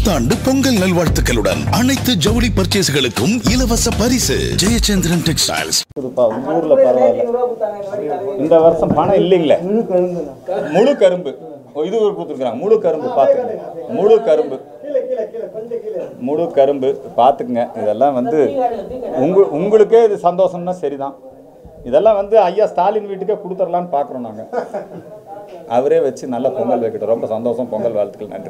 புத்தாண்டு பொங்கல் நல்வாழ்த்துக்களுடன் அனைத்து ஜவுளி பர்ச்சேஸ்களுக்கும் இலவச பரிசு ஜெயச்சந்திரன் டெக்ஸ்டைல்ஸ் இருக்குப்பா உங்க ஊர்ல பரவாயில்ல இந்த வருஷம் பணம் இல்லைங்களே முழு கரும்பு ஓ, இது ஒரு கொடுத்துருக்காங்க முழு கரும்பு பார்த்துக்கங்க முழு கரும்பு முழு கரும்பு பார்த்துக்குங்க இதெல்லாம் வந்து உங்க உங்களுக்கே இது சந்தோஷம்னா சரிதான் இதெல்லாம் வந்து ஐயா ஸ்டாலின் வீட்டுக்கே கொடுத்துடலான்னு பார்க்குறோம் நாங்கள் அவரே வச்சு நல்ல பொங்கல் வைக்கட்டும் ரொம்ப சந்தோஷம் பொங்கல் வாழ்த்துக்கள் நன்றி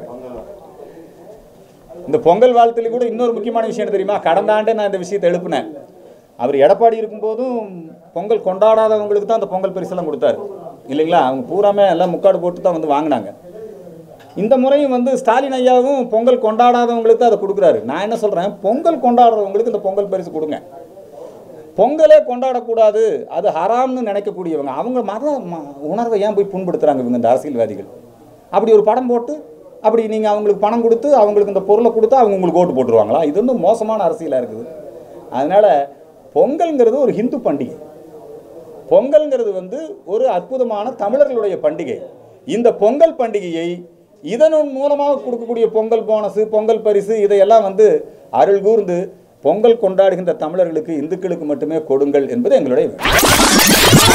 இந்த பொங்கல் வாழ்த்துல கூட இன்னொரு முக்கியமான விஷயம் என்ன தெரியுமா கடந்த ஆண்டே நான் இந்த விஷயத்தை எழுப்பினேன் அவர் எடப்பாடி இருக்கும்போதும் பொங்கல் கொண்டாடாதவங்களுக்கு தான் அந்த பொங்கல் பரிசெல்லாம் கொடுத்தாரு இல்லைங்களா அவங்க பூராமே எல்லாம் முக்காடு போட்டு தான் வந்து வாங்கினாங்க இந்த முறையும் வந்து ஸ்டாலின் ஐயாவும் பொங்கல் கொண்டாடாதவங்களுக்கு தான் அதை கொடுக்குறாரு நான் என்ன சொல்கிறேன் பொங்கல் கொண்டாடுறவங்களுக்கு இந்த பொங்கல் பரிசு கொடுங்க பொங்கலே கொண்டாடக்கூடாது அது ஹராம்னு நினைக்கக்கூடியவங்க அவங்க மத ம- உணர்வை ஏன் போய் புண்படுத்துகிறாங்க இவங்க இந்த அரசியல்வாதிகள் அப்படி ஒரு படம் போட்டு அப்படி நீங்கள் அவங்களுக்கு பணம் கொடுத்து அவங்களுக்கு இந்த பொருளை கொடுத்து அவங்க உங்களுக்கு ஓட்டு போட்டுருவாங்களா இது வந்து மோசமான அரசியலாக இருக்குது அதனால் பொங்கல்ங்கிறது ஒரு ஹிந்து பண்டிகை பொங்கல்ங்கிறது வந்து ஒரு அற்புதமான தமிழர்களுடைய பண்டிகை இந்த பொங்கல் பண்டிகையை இதன் மூலமாக கொடுக்கக்கூடிய பொங்கல் போனஸ் பொங்கல் பரிசு இதையெல்லாம் வந்து அருள் கூர்ந்து பொங்கல் கொண்டாடுகின்ற தமிழர்களுக்கு இந்துக்களுக்கு மட்டுமே கொடுங்கள் என்பது எங்களுடைய வேண்டுகோள்.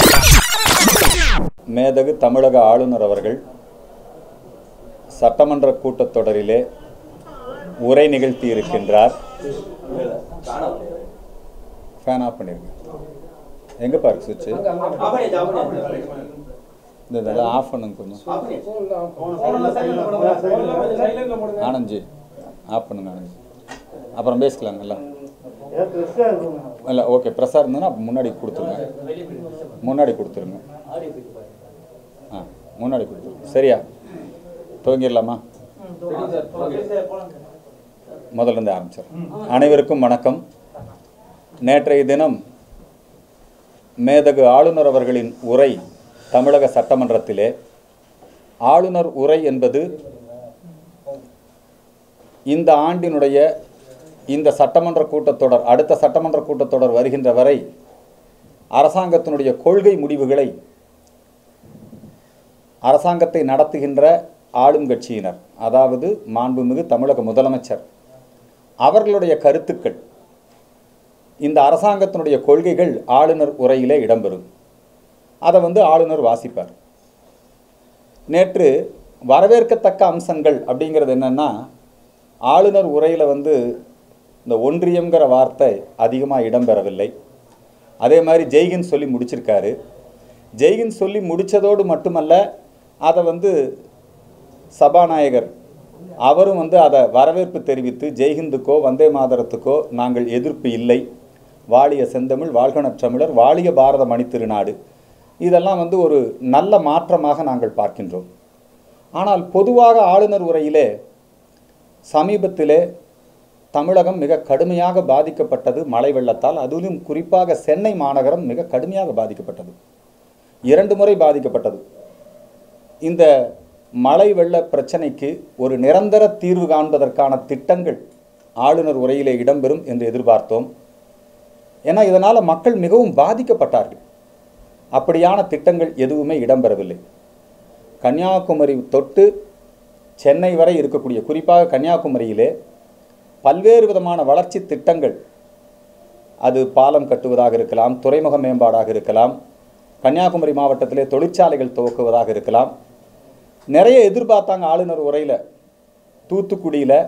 மேதகு தமிழக ஆளுநர் அவர்கள் சட்டமன்ற கூட்டத்தொடரிலே உரை நிகழ்த்தி இருக்கின்றார் ஃபேன் ஆஃப் பண்ணிருங்க எங்க பாரு சுவிட்ச் இந்த இதெல்லாம் ஆஃப் பண்ணுங்க கொஞ்சம் ஆனந்த்ஜி ஆஃப் பண்ணுங்க ஆனந்த்ஜி அப்புறம் பேசிக்கலாங்கல்ல இல்லை ஓகே ப்ரெஸ்ஸாக இருந்ததுன்னா அப்ப முன்னாடி கொடுத்துருங்க முன்னாடி கொடுத்துருங்க ஆ முன்னாடி கொடுத்துருங்க சரியா துவங்கிடலாமா முதல்ல இருந்து ஆரம்பிச்சிடறேன் அனைவருக்கும் வணக்கம் நேற்றைய தினம் மேதகு ஆளுநர் அவர்களின் உரை தமிழக சட்டமன்றத்திலே ஆளுநர் உரை என்பது இந்த ஆண்டினுடைய இந்த சட்டமன்ற கூட்டத்தொடர் அடுத்த சட்டமன்ற கூட்டத்தொடர் வருகின்ற வரை அரசாங்கத்தினுடைய கொள்கை முடிவுகளை அரசாங்கத்தை நடத்துகின்ற ஆளும் கட்சியினர் அதாவது மாண்புமிகு தமிழக முதலமைச்சர் அவர்களுடைய கருத்துக்கள் இந்த அரசாங்கத்தினுடைய கொள்கைகள் ஆளுநர் உரையிலே இடம்பெறும் அதை வந்து ஆளுநர் வாசிப்பார் நேற்று வரவேற்கத்தக்க அம்சங்கள் அப்படிங்கிறது என்னென்னா ஆளுநர் உரையில் வந்து இந்த ஒன்றியம்ங்கிற வார்த்தை அதிகமாக இடம்பெறவில்லை அதே மாதிரி ஜெய்கின் சொல்லி முடிச்சிருக்காரு ஜெய்கின் சொல்லி முடித்ததோடு மட்டுமல்ல அதை வந்து சபாநாயகர் அவரும் வந்து அதை வரவேற்பு தெரிவித்து ஜெய்ஹிந்துக்கோ வந்தே மாதரத்துக்கோ நாங்கள் எதிர்ப்பு இல்லை வாழிய செந்தமிழ் வாழ்கணத் தமிழர் வாழிய பாரத மணித்திருநாடு இதெல்லாம் வந்து ஒரு நல்ல மாற்றமாக நாங்கள் பார்க்கின்றோம் ஆனால் பொதுவாக ஆளுநர் உரையிலே சமீபத்திலே தமிழகம் மிக கடுமையாக பாதிக்கப்பட்டது மழை வெள்ளத்தால் அதிலும் குறிப்பாக சென்னை மாநகரம் மிக கடுமையாக பாதிக்கப்பட்டது இரண்டு முறை பாதிக்கப்பட்டது இந்த மழை வெள்ள பிரச்சனைக்கு ஒரு நிரந்தர தீர்வு காண்பதற்கான திட்டங்கள் ஆளுநர் உரையிலே இடம்பெறும் என்று எதிர்பார்த்தோம் ஏன்னா இதனால் மக்கள் மிகவும் பாதிக்கப்பட்டார்கள் அப்படியான திட்டங்கள் எதுவுமே இடம்பெறவில்லை கன்னியாகுமரி தொட்டு சென்னை வரை இருக்கக்கூடிய குறிப்பாக கன்னியாகுமரியிலே பல்வேறு விதமான வளர்ச்சி திட்டங்கள் அது பாலம் கட்டுவதாக இருக்கலாம் துறைமுக மேம்பாடாக இருக்கலாம் கன்னியாகுமரி மாவட்டத்திலே தொழிற்சாலைகள் துவக்குவதாக இருக்கலாம் நிறைய எதிர்பார்த்தாங்க ஆளுநர் உரையில் தூத்துக்குடியில்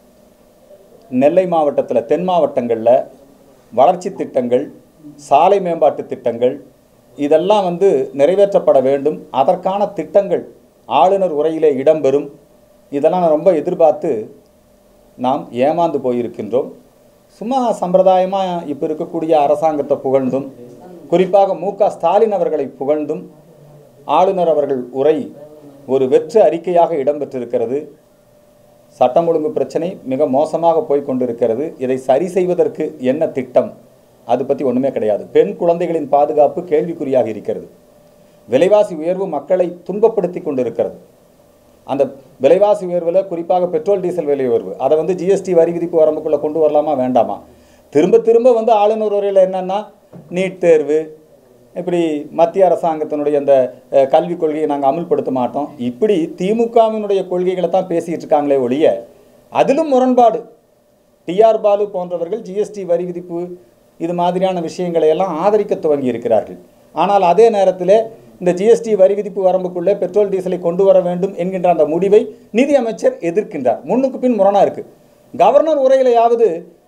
நெல்லை மாவட்டத்தில் தென் மாவட்டங்களில் வளர்ச்சி திட்டங்கள் சாலை மேம்பாட்டு திட்டங்கள் இதெல்லாம் வந்து நிறைவேற்றப்பட வேண்டும் அதற்கான திட்டங்கள் ஆளுநர் உரையிலே இடம்பெறும் இதெல்லாம் நான் ரொம்ப எதிர்பார்த்து நாம் ஏமாந்து போயிருக்கின்றோம் சும்மா சம்பிரதாயமாக இப்போ இருக்கக்கூடிய அரசாங்கத்தை புகழ்ந்தும் குறிப்பாக மு க ஸ்டாலின் அவர்களை புகழ்ந்தும் ஆளுநர் அவர்கள் உரை ஒரு வெற்று அறிக்கையாக இடம்பெற்றிருக்கிறது சட்டம் ஒழுங்கு பிரச்சனை மிக மோசமாக போய் கொண்டிருக்கிறது இதை சரி செய்வதற்கு என்ன திட்டம் அது பற்றி ஒன்றுமே கிடையாது பெண் குழந்தைகளின் பாதுகாப்பு கேள்விக்குறியாக இருக்கிறது விலைவாசி உயர்வு மக்களை துன்பப்படுத்தி கொண்டிருக்கிறது அந்த விலைவாசி உயர்வில் குறிப்பாக பெட்ரோல் டீசல் விலை உயர்வு அதை வந்து ஜிஎஸ்டி வரி விதிப்பு வரம்புக்குள்ளே கொண்டு வரலாமா வேண்டாமா திரும்ப திரும்ப வந்து ஆளுநர் உரையில் என்னென்னா நீட் தேர்வு இப்படி மத்திய அரசாங்கத்தினுடைய அந்த அஹ், கல்விக் கொள்கையை நாங்கள் அமுல்படுத்த மாட்டோம் இப்படி திமுகவினுடைய கொள்கைகளை தான் பேசிக்கிட்டு இருக்காங்களே ஒழிய அதிலும் முரண்பாடு டிஆர் பாலு போன்றவர்கள் ஜிஎஸ்டி வரி விதிப்பு இது மாதிரியான விஷயங்களை எல்லாம் ஆதரிக்க துவங்கி இருக்கிறார்கள் ஆனால் அதே நேரத்தில் இந்த ஜிஎஸ்டி வரி விதிப்பு வரம்புக்குள்ளே பெட்ரோல் டீசலை கொண்டு வர வேண்டும் என்கின்ற அந்த முடிவை நிதியமைச்சர் எதிர்க்கின்றார் முன்னுக்கு பின் முரணா இருக்கு கவர்னர் உரையிலையாவது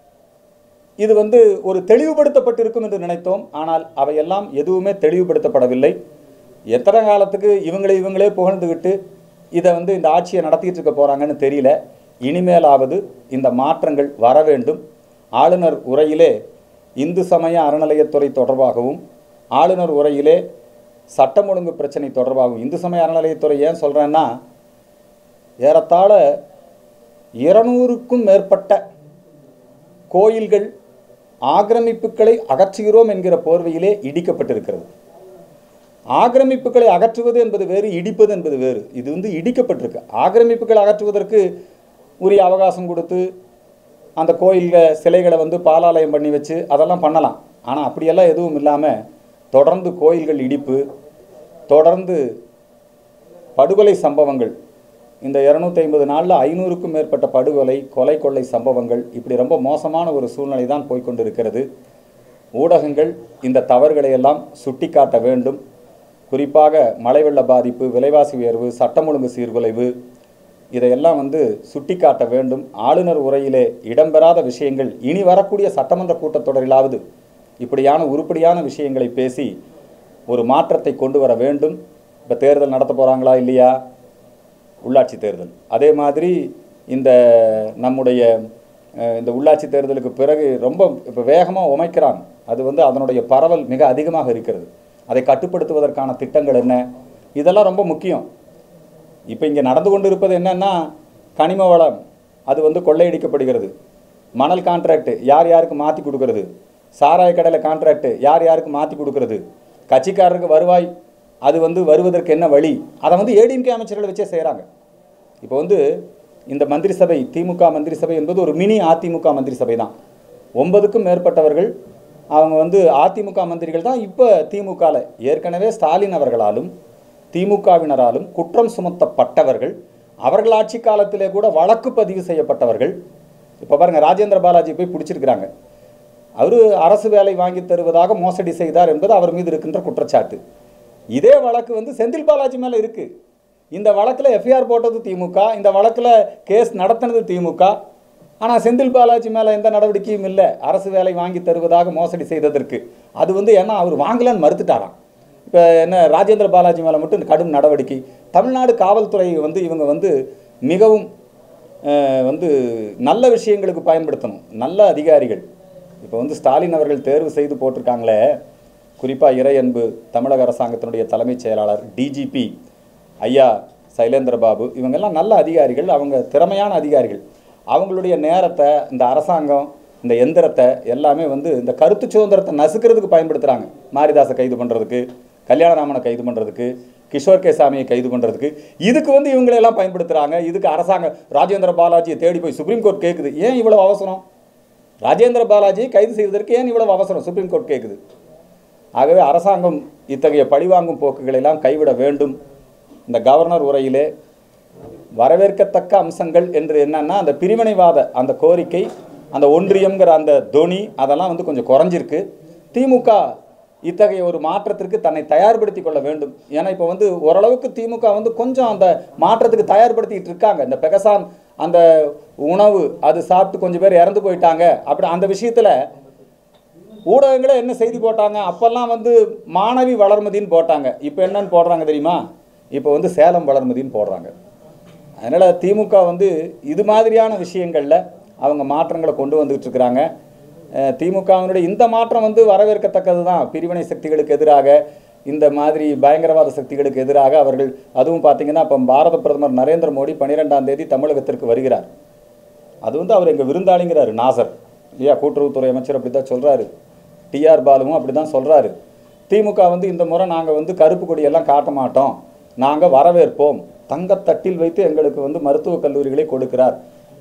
இது வந்து ஒரு தெளிவுபடுத்தப்பட்டிருக்கும் என்று நினைத்தோம் ஆனால் அவையெல்லாம் எதுவுமே தெளிவுபடுத்தப்படவில்லை எத்தனை காலத்துக்கு இவங்களை இவங்களே புகழ்ந்துக்கிட்டு இதை வந்து இந்த ஆட்சியை நடத்திட்டு இருக்க போகிறாங்கன்னு தெரியல இனிமேலாவது இந்த மாற்றங்கள் வர வேண்டும் ஆளுநர் உரையிலே இந்து சமய அறநிலையத்துறை தொடர்பாகவும் ஆளுநர் உரையிலே சட்டம் ஒழுங்கு பிரச்சனை தொடர்பாகவும் இந்து சமய அறநிலையத்துறை ஏன் சொல்கிறேன்னா ஏறத்தாழ இருநூறுக்கும் மேற்பட்ட கோயில்கள் ஆக்கிரமிப்புகளை அகற்றுகிறோம் என்கிற போர்வையிலே இடிக்கப்பட்டிருக்கிறது ஆக்கிரமிப்புகளை அகற்றுவது என்பது வேறு இடிப்பது என்பது வேறு இது வந்து இடிக்கப்பட்டிருக்கு ஆக்கிரமிப்புகளை அகற்றுவதற்கு உரிய அவகாசம் கொடுத்து அந்த கோயிலில் சிலைகளை வந்து பாலாலயம் பண்ணி வச்சு அதெல்லாம் பண்ணலாம் ஆனால் அப்படியெல்லாம் எதுவும் இல்லாமல் தொடர்ந்து கோயில்கள் இடிப்பு தொடர்ந்து படுகொலை சம்பவங்கள் இந்த இரநூத்தி ஐம்பது நாளில் ஐநூறுக்கும் மேற்பட்ட படுகொலை கொலை கொள்ளை சம்பவங்கள் இப்படி ரொம்ப மோசமான ஒரு சூழ்நிலை தான் போய்க்கொண்டிருக்கிறது ஊடகங்கள் இந்த தவறுகளை எல்லாம் சுட்டிக்காட்ட வேண்டும் குறிப்பாக மழை வெள்ள பாதிப்பு விலைவாசி உயர்வு சட்டம் ஒழுங்கு சீர்குலைவு இதையெல்லாம் வந்து சுட்டிக்காட்ட வேண்டும் ஆளுநர் உரையிலே இடம்பெறாத விஷயங்கள் இனி வரக்கூடிய சட்டமன்ற கூட்டத்தொடரிலாவது இப்படியான உருப்படியான விஷயங்களை பேசி ஒரு மாற்றத்தை கொண்டு வர வேண்டும் இப்போ தேர்தல் நடத்த போகிறாங்களா இல்லையா உள்ளாட்சி தேர்தல் அதே மாதிரி இந்த நம்முடைய அஹ், இந்த உள்ளாட்சி தேர்தலுக்கு பிறகு ரொம்ப இப்போ வேகமாக உமைக்கிறான் அது வந்து அதனுடைய பரவல் மிக அதிகமாக இருக்கிறது அதை கட்டுப்படுத்துவதற்கான திட்டங்கள் என்ன இதெல்லாம் ரொம்ப முக்கியம் இப்போ இங்கே நடந்து கொண்டு இருப்பது என்னன்னா கனிம வளம் அது வந்து கொள்ளையடிக்கப்படுகிறது மணல் கான்ட்ராக்ட் யார் யாருக்கு மாற்றி கொடுக்கறது சாராய கடையில் கான்ட்ராக்ட் யார் யாருக்கு மாற்றி கொடுக்கறது கட்சிக்காரருக்கு வருவாய் அது வந்து வருவதற்கு என்ன வழி அதை வந்து ஏடிஎம்கே அமைச்சர்களை வச்சே செய்கிறாங்க இப்போ வந்து இந்த மந்திரி சபை திமுக மந்திரி சபை என்பது ஒரு மினி அதிமுக மந்திரி சபை தான் ஒன்பதுக்கும் மேற்பட்டவர்கள் அவங்க வந்து அதிமுக மந்திரிகள் தான் இப்போ திமுகவில் ஏற்கனவே ஸ்டாலின் அவர்களாலும் திமுகவினராலும் குற்றம் சுமத்தப்பட்டவர்கள் அவர்கள் ஆட்சி காலத்திலே கூட வழக்கு பதிவு செய்யப்பட்டவர்கள் இப்போ பாருங்க ராஜேந்திர பாலாஜி போய் பிடிச்சிருக்கிறாங்க அவர் அரசு வேலை வாங்கி தருவதாக மோசடி செய்தார் என்பது அவர் மீது இருக்கின்ற குற்றச்சாட்டு இதே வழக்கு வந்து செந்தில் பாலாஜி மேலே இருக்கு இந்த வழக்கில் எஃப்ஐஆர் போட்டது திமுக இந்த வழக்கில் கேஸ் நடத்தினது திமுக ஆனால் செந்தில் பாலாஜி மேலே எந்த நடவடிக்கையும் இல்லை அரசு வேலை வாங்கி தருவதாக மோசடி செய்ததற்கு அது வந்து ஏன்னா அவர் வாங்கலன்னு மறுத்துட்டாராம் இப்போ என்ன ராஜேந்திர பாலாஜி மேலே மட்டும் கடும் நடவடிக்கை தமிழ்நாடு காவல்துறை வந்து இவங்க வந்து மிகவும் அஹ், வந்து நல்ல விஷயங்களுக்கு பயன்படுத்தணும் நல்ல அதிகாரிகள் இப்போ வந்து ஸ்டாலின் அவர்கள் தேர்வு செய்து போட்டிருக்காங்களே குறிப்பாக இறையன்பு தமிழக அரசாங்கத்தினுடைய தலைமைச் செயலாளர் டிஜிபி ஐயா சைலேந்திர பாபு இவங்கெல்லாம் நல்ல அதிகாரிகள் அவங்க திறமையான அதிகாரிகள் அவங்களுடைய நேரத்தை இந்த அரசாங்கம் இந்த எந்திரத்தை எல்லாமே வந்து இந்த கருத்து சுதந்திரத்தை நசுக்கிறதுக்கு பயன்படுத்துகிறாங்க மாரிதாஸை கைது பண்ணுறதுக்கு கல்யாணராமனை கைது பண்ணுறதுக்கு கிஷோர் கே சாமியை கைது பண்ணுறதுக்கு இதுக்கு வந்து இவங்களெல்லாம் பயன்படுத்துகிறாங்க இதுக்கு அரசாங்கம் ராஜேந்திர பாலாஜியை தேடி போய் சுப்ரீம் கோர்ட் கேட்குது ஏன் இவ்வளவு அவசரம் ராஜேந்திர பாலாஜியை கைது செய்வதற்கு ஏன் இவ்வளவு அவசரம் சுப்ரீம் கோர்ட் கேட்குது ஆகவே அரசாங்கம் இத்தகைய பழிவாங்கும் போக்குகளை எல்லாம் கைவிட வேண்டும் இந்த கவர்னர் உரையிலே வரவேற்கத்தக்க அம்சங்கள் என்று என்னன்னா அந்த பிரிவினைவாத அந்த கோரிக்கை அந்த ஒன்றியம்ங்கிற அந்த தொனி அதெல்லாம் வந்து கொஞ்சம் குறைஞ்சிருக்கு திமுக இத்தகைய ஒரு மாற்றத்திற்கு தன்னை தயார்படுத்தி கொள்ள வேண்டும் ஏன்னா இப்போ வந்து ஓரளவுக்கு திமுக வந்து கொஞ்சம் அந்த மாற்றத்துக்கு தயார்படுத்திட்டு இருக்காங்க இந்த பெகசான் அந்த உணவு அது சாப்பிட்டு கொஞ்சம் பேர் இறந்து போயிட்டாங்க அப்படி அந்த விஷயத்தில் ஊடகங்களே என்ன செய்தி போட்டாங்க அப்போல்லாம் வந்து மாணவி வளர்மதின்னு போட்டாங்க இப்போ என்னன்னு போடுறாங்க தெரியுமா இப்போ வந்து சேலம் வளர்மதின்னு போடுறாங்க அதனால் திமுக வந்து இது மாதிரியான விஷயங்களில் அவங்க மாற்றங்களை கொண்டு வந்துகிட்டு இருக்கிறாங்க அஹ் திமுகவினுடைய இந்த மாற்றம் வந்து வரவேற்கத்தக்கது தான் பிரிவினை சக்திகளுக்கு எதிராக இந்த மாதிரி பயங்கரவாத சக்திகளுக்கு எதிராக அவர்கள் அதுவும் பார்த்தீங்கன்னா இப்போ பாரத பிரதமர் நரேந்திர மோடி பன்னிரெண்டாம் தேதி தமிழகத்திற்கு வருகிறார் அது வந்து அவர் எங்கள் விருந்தாளிங்கிறாரு நாசர் இல்லையா கூட்டுறவுத்துறை அமைச்சர் அப்படி தான் சொல்கிறாரு டிஆர் பாலுவும் அப்படி தான் சொல்கிறாரு திமுக வந்து இந்த முறை நாங்கள் வந்து கருப்பு கொடியெல்லாம் காட்ட மாட்டோம் நாங்கள் வரவேற்போம் தங்கத்தட்டில் வைத்து எங்களுக்கு வந்து மருத்துவக் கல்லூரிகளை கொடுக்கிறார்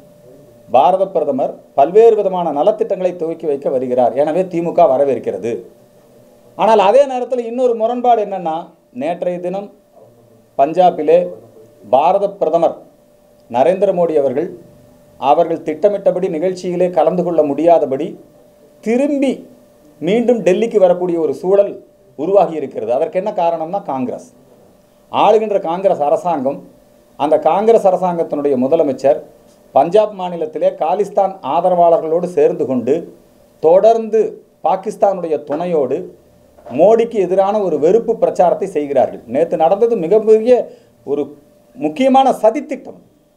பாரத பிரதமர் பல்வேறு விதமான நலத்திட்டங்களை துவக்கி வைக்க வருகிறார் எனவே திமுக வரவேற்கிறது ஆனால் அதே நேரத்தில் இன்னொரு முரண்பாடு என்னன்னா நேற்றைய தினம் பஞ்சாபிலே பாரத பிரதமர் நரேந்திர மோடி அவர்கள் அவர்கள் திட்டமிட்டபடி நிகழ்ச்சியிலே கலந்து கொள்ள முடியாதபடி திரும்பி மீண்டும் டெல்லிக்கு வரக்கூடிய ஒரு சூழல் உருவாகி இருக்கிறது அதற்கு என்ன காரணம்னா காங்கிரஸ் ஆளுகின்ற காங்கிரஸ் அரசாங்கம் அந்த காங்கிரஸ் அரசாங்கத்தினுடைய முதலமைச்சர் பஞ்சாப் மாநிலத்திலே காலிஸ்தான் ஆதரவாளர்களோடு சேர்ந்து கொண்டு தொடர்ந்து பாகிஸ்தானுடைய துணையோடு மோடிக்கு எதிரான ஒரு வெறுப்பு பிரச்சாரத்தை செய்கிறார்கள் நேற்று நடந்தது மிகப்பெரிய ஒரு முக்கியமான சதித்திட்டம்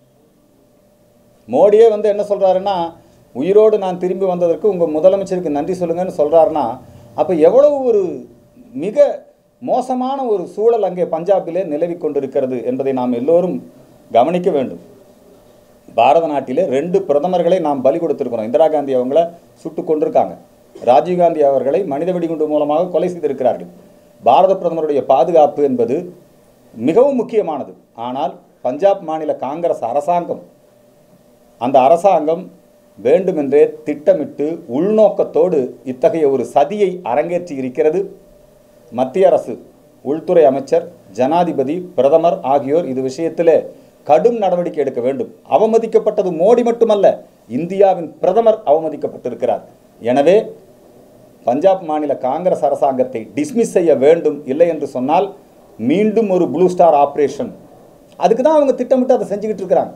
மோடியே வந்து என்ன சொல்கிறாருன்னா உயிரோடு நான் திரும்பி வந்ததற்கு உங்கள் முதலமைச்சருக்கு நன்றி சொல்லுங்கன்னு சொல்கிறாருன்னா அப்போ எவ்வளவு ஒரு மிக மோசமான ஒரு சூழல் அங்கே பஞ்சாபிலே நிலவி கொண்டிருக்கிறது என்பதை நாம் எல்லோரும் கவனிக்க வேண்டும் பாரத நாட்டிலே ரெண்டு பிரதமர்களை நாம் பலி கொடுத்திருக்கிறோம் இந்திரா காந்தி அவங்கள சுட்டு கொண்டிருக்காங்க ராஜீவ்காந்தி அவர்களை மனித வெடிகுண்டு மூலமாக கொலை செய்திருக்கிறார்கள் பாரத பிரதமருடைய பாதுகாப்பு என்பது மிகவும் முக்கியமானது ஆனால் பஞ்சாப் மாநில காங்கிரஸ் அரசாங்கம் அந்த அரசாங்கம் வேண்டுமென்றே திட்டமிட்டு உள்நோக்கத்தோடு இத்தகைய ஒரு சதியை அரங்கேற்றி இருக்கிறது மத்திய அரசு உள்துறை அமைச்சர் ஜனாதிபதி பிரதமர் ஆகியோர் இது விஷயத்திலே கடும் நடவடிக்கை எடுக்க வேண்டும் அவமதிக்கப்பட்டது மோடி மட்டுமல்ல இந்தியாவின் பிரதமர் அவமதிக்கப்பட்டிருக்கிறார் எனவே பஞ்சாப் மாநில காங்கிரஸ் அரசாங்கத்தை டிஸ்மிஸ் செய்ய வேண்டும் இல்லை என்று சொன்னால் மீண்டும் ஒரு ப்ளூ ஸ்டார் ஆபரேஷன் அதுக்கு தான் அவங்க திட்டமிட்டு அதை செஞ்சுக்கிட்டு இருக்கிறாங்க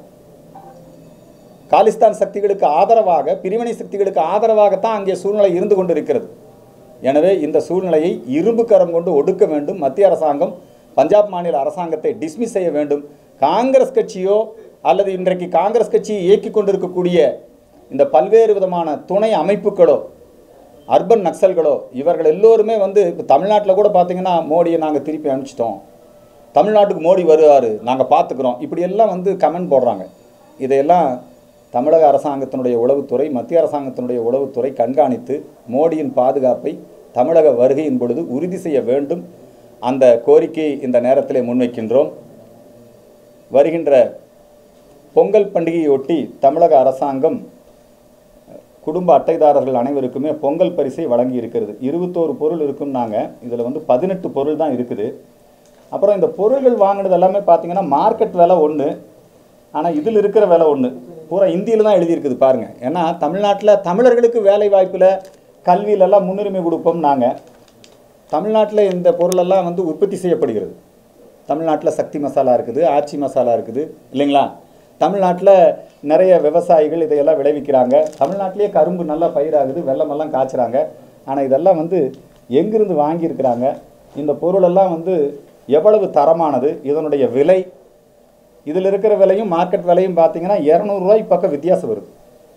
காலிஸ்தான் சக்திகளுக்கு ஆதரவாக பிரிவினை சக்திகளுக்கு ஆதரவாகத்தான் அங்கே சூழ்நிலை இருந்து கொண்டிருக்கிறது எனவே இந்த சூழ்நிலையை இரும்பு கரம் கொண்டு ஒடுக்க வேண்டும் மத்திய அரசாங்கம் பஞ்சாப் மாநில அரசாங்கத்தை டிஸ்மிஸ் செய்ய வேண்டும் காங்கிரஸ் கட்சியோ அல்லது இன்றைக்கு காங்கிரஸ் கட்சியை இயக்கி கொண்டிருக்கக்கூடிய இந்த பல்வேறு விதமான துணை அமைப்புகளோ அர்பன் நக்சல்களோ இவர்கள் எல்லோருமே வந்து இப்போ தமிழ்நாட்டில் கூட பார்த்தீங்கன்னா மோடியை நாங்கள் திருப்பி அனுப்பிச்சிட்டோம் தமிழ்நாட்டுக்கு மோடி வருவார் நாங்கள் பார்த்துக்குறோம் இப்படியெல்லாம் வந்து கமெண்ட் போடுறாங்க இதையெல்லாம் தமிழக அரசாங்கத்தினுடைய உளவுத்துறை மத்திய அரசாங்கத்தினுடைய உளவுத்துறை கண்காணித்து மோடியின் பாதுகாப்பை தமிழக வருகையின் பொழுது உறுதி செய்ய வேண்டும் அந்த கோரிக்கையை இந்த நேரத்திலே முன்வைக்கின்றோம் வருகின்ற பொங்கல் பண்டிகையொட்டி தமிழக அரசாங்கம் குடும்ப அட்டைதாரர்கள் அனைவருக்குமே பொங்கல் பரிசை வழங்கி இருக்கிறது இருபத்தோரு பொருள் இருக்குன்னாங்க இதில் வந்து பதினெட்டு பொருள் தான் இருக்குது அப்புறம் இந்த பொருள்கள் வாங்கினது எல்லாமே பார்த்தீங்கன்னா மார்க்கெட் விலை ஒன்று ஆனால் இதில் இருக்கிற விலை ஒன்று பூரா இந்தியில் தான் எழுதியிருக்குது பாருங்கள் ஏன்னா தமிழ்நாட்டில் தமிழர்களுக்கு வேலை வாய்ப்பில் கல்வியிலெல்லாம் முன்னுரிமை கொடுப்போம் நாங்கள் தமிழ்நாட்டில் இந்த பொருளெல்லாம் வந்து உற்பத்தி செய்யப்படுகிறது தமிழ்நாட்டில் சக்தி மசாலா இருக்குது ஆச்சி மசாலா இருக்குது இல்லைங்களா தமிழ்நாட்டில் நிறைய விவசாயிகள் இதையெல்லாம் விளைவிக்கிறாங்க தமிழ்நாட்டிலேயே கரும்பு நல்லா பயிராகுது வெள்ளமெல்லாம் காய்ச்சுறாங்க ஆனால் இதெல்லாம் வந்து எங்கிருந்து வாங்கியிருக்கிறாங்க இந்த பொருளெல்லாம் வந்து எவ்வளவு தரமானது இதனுடைய விலை இதில் இருக்கிற விலையும் மார்க்கெட் விலையும் பார்த்தீங்கன்னா இரநூறுவாய்க்கு பக்கம் வித்தியாசம் வருது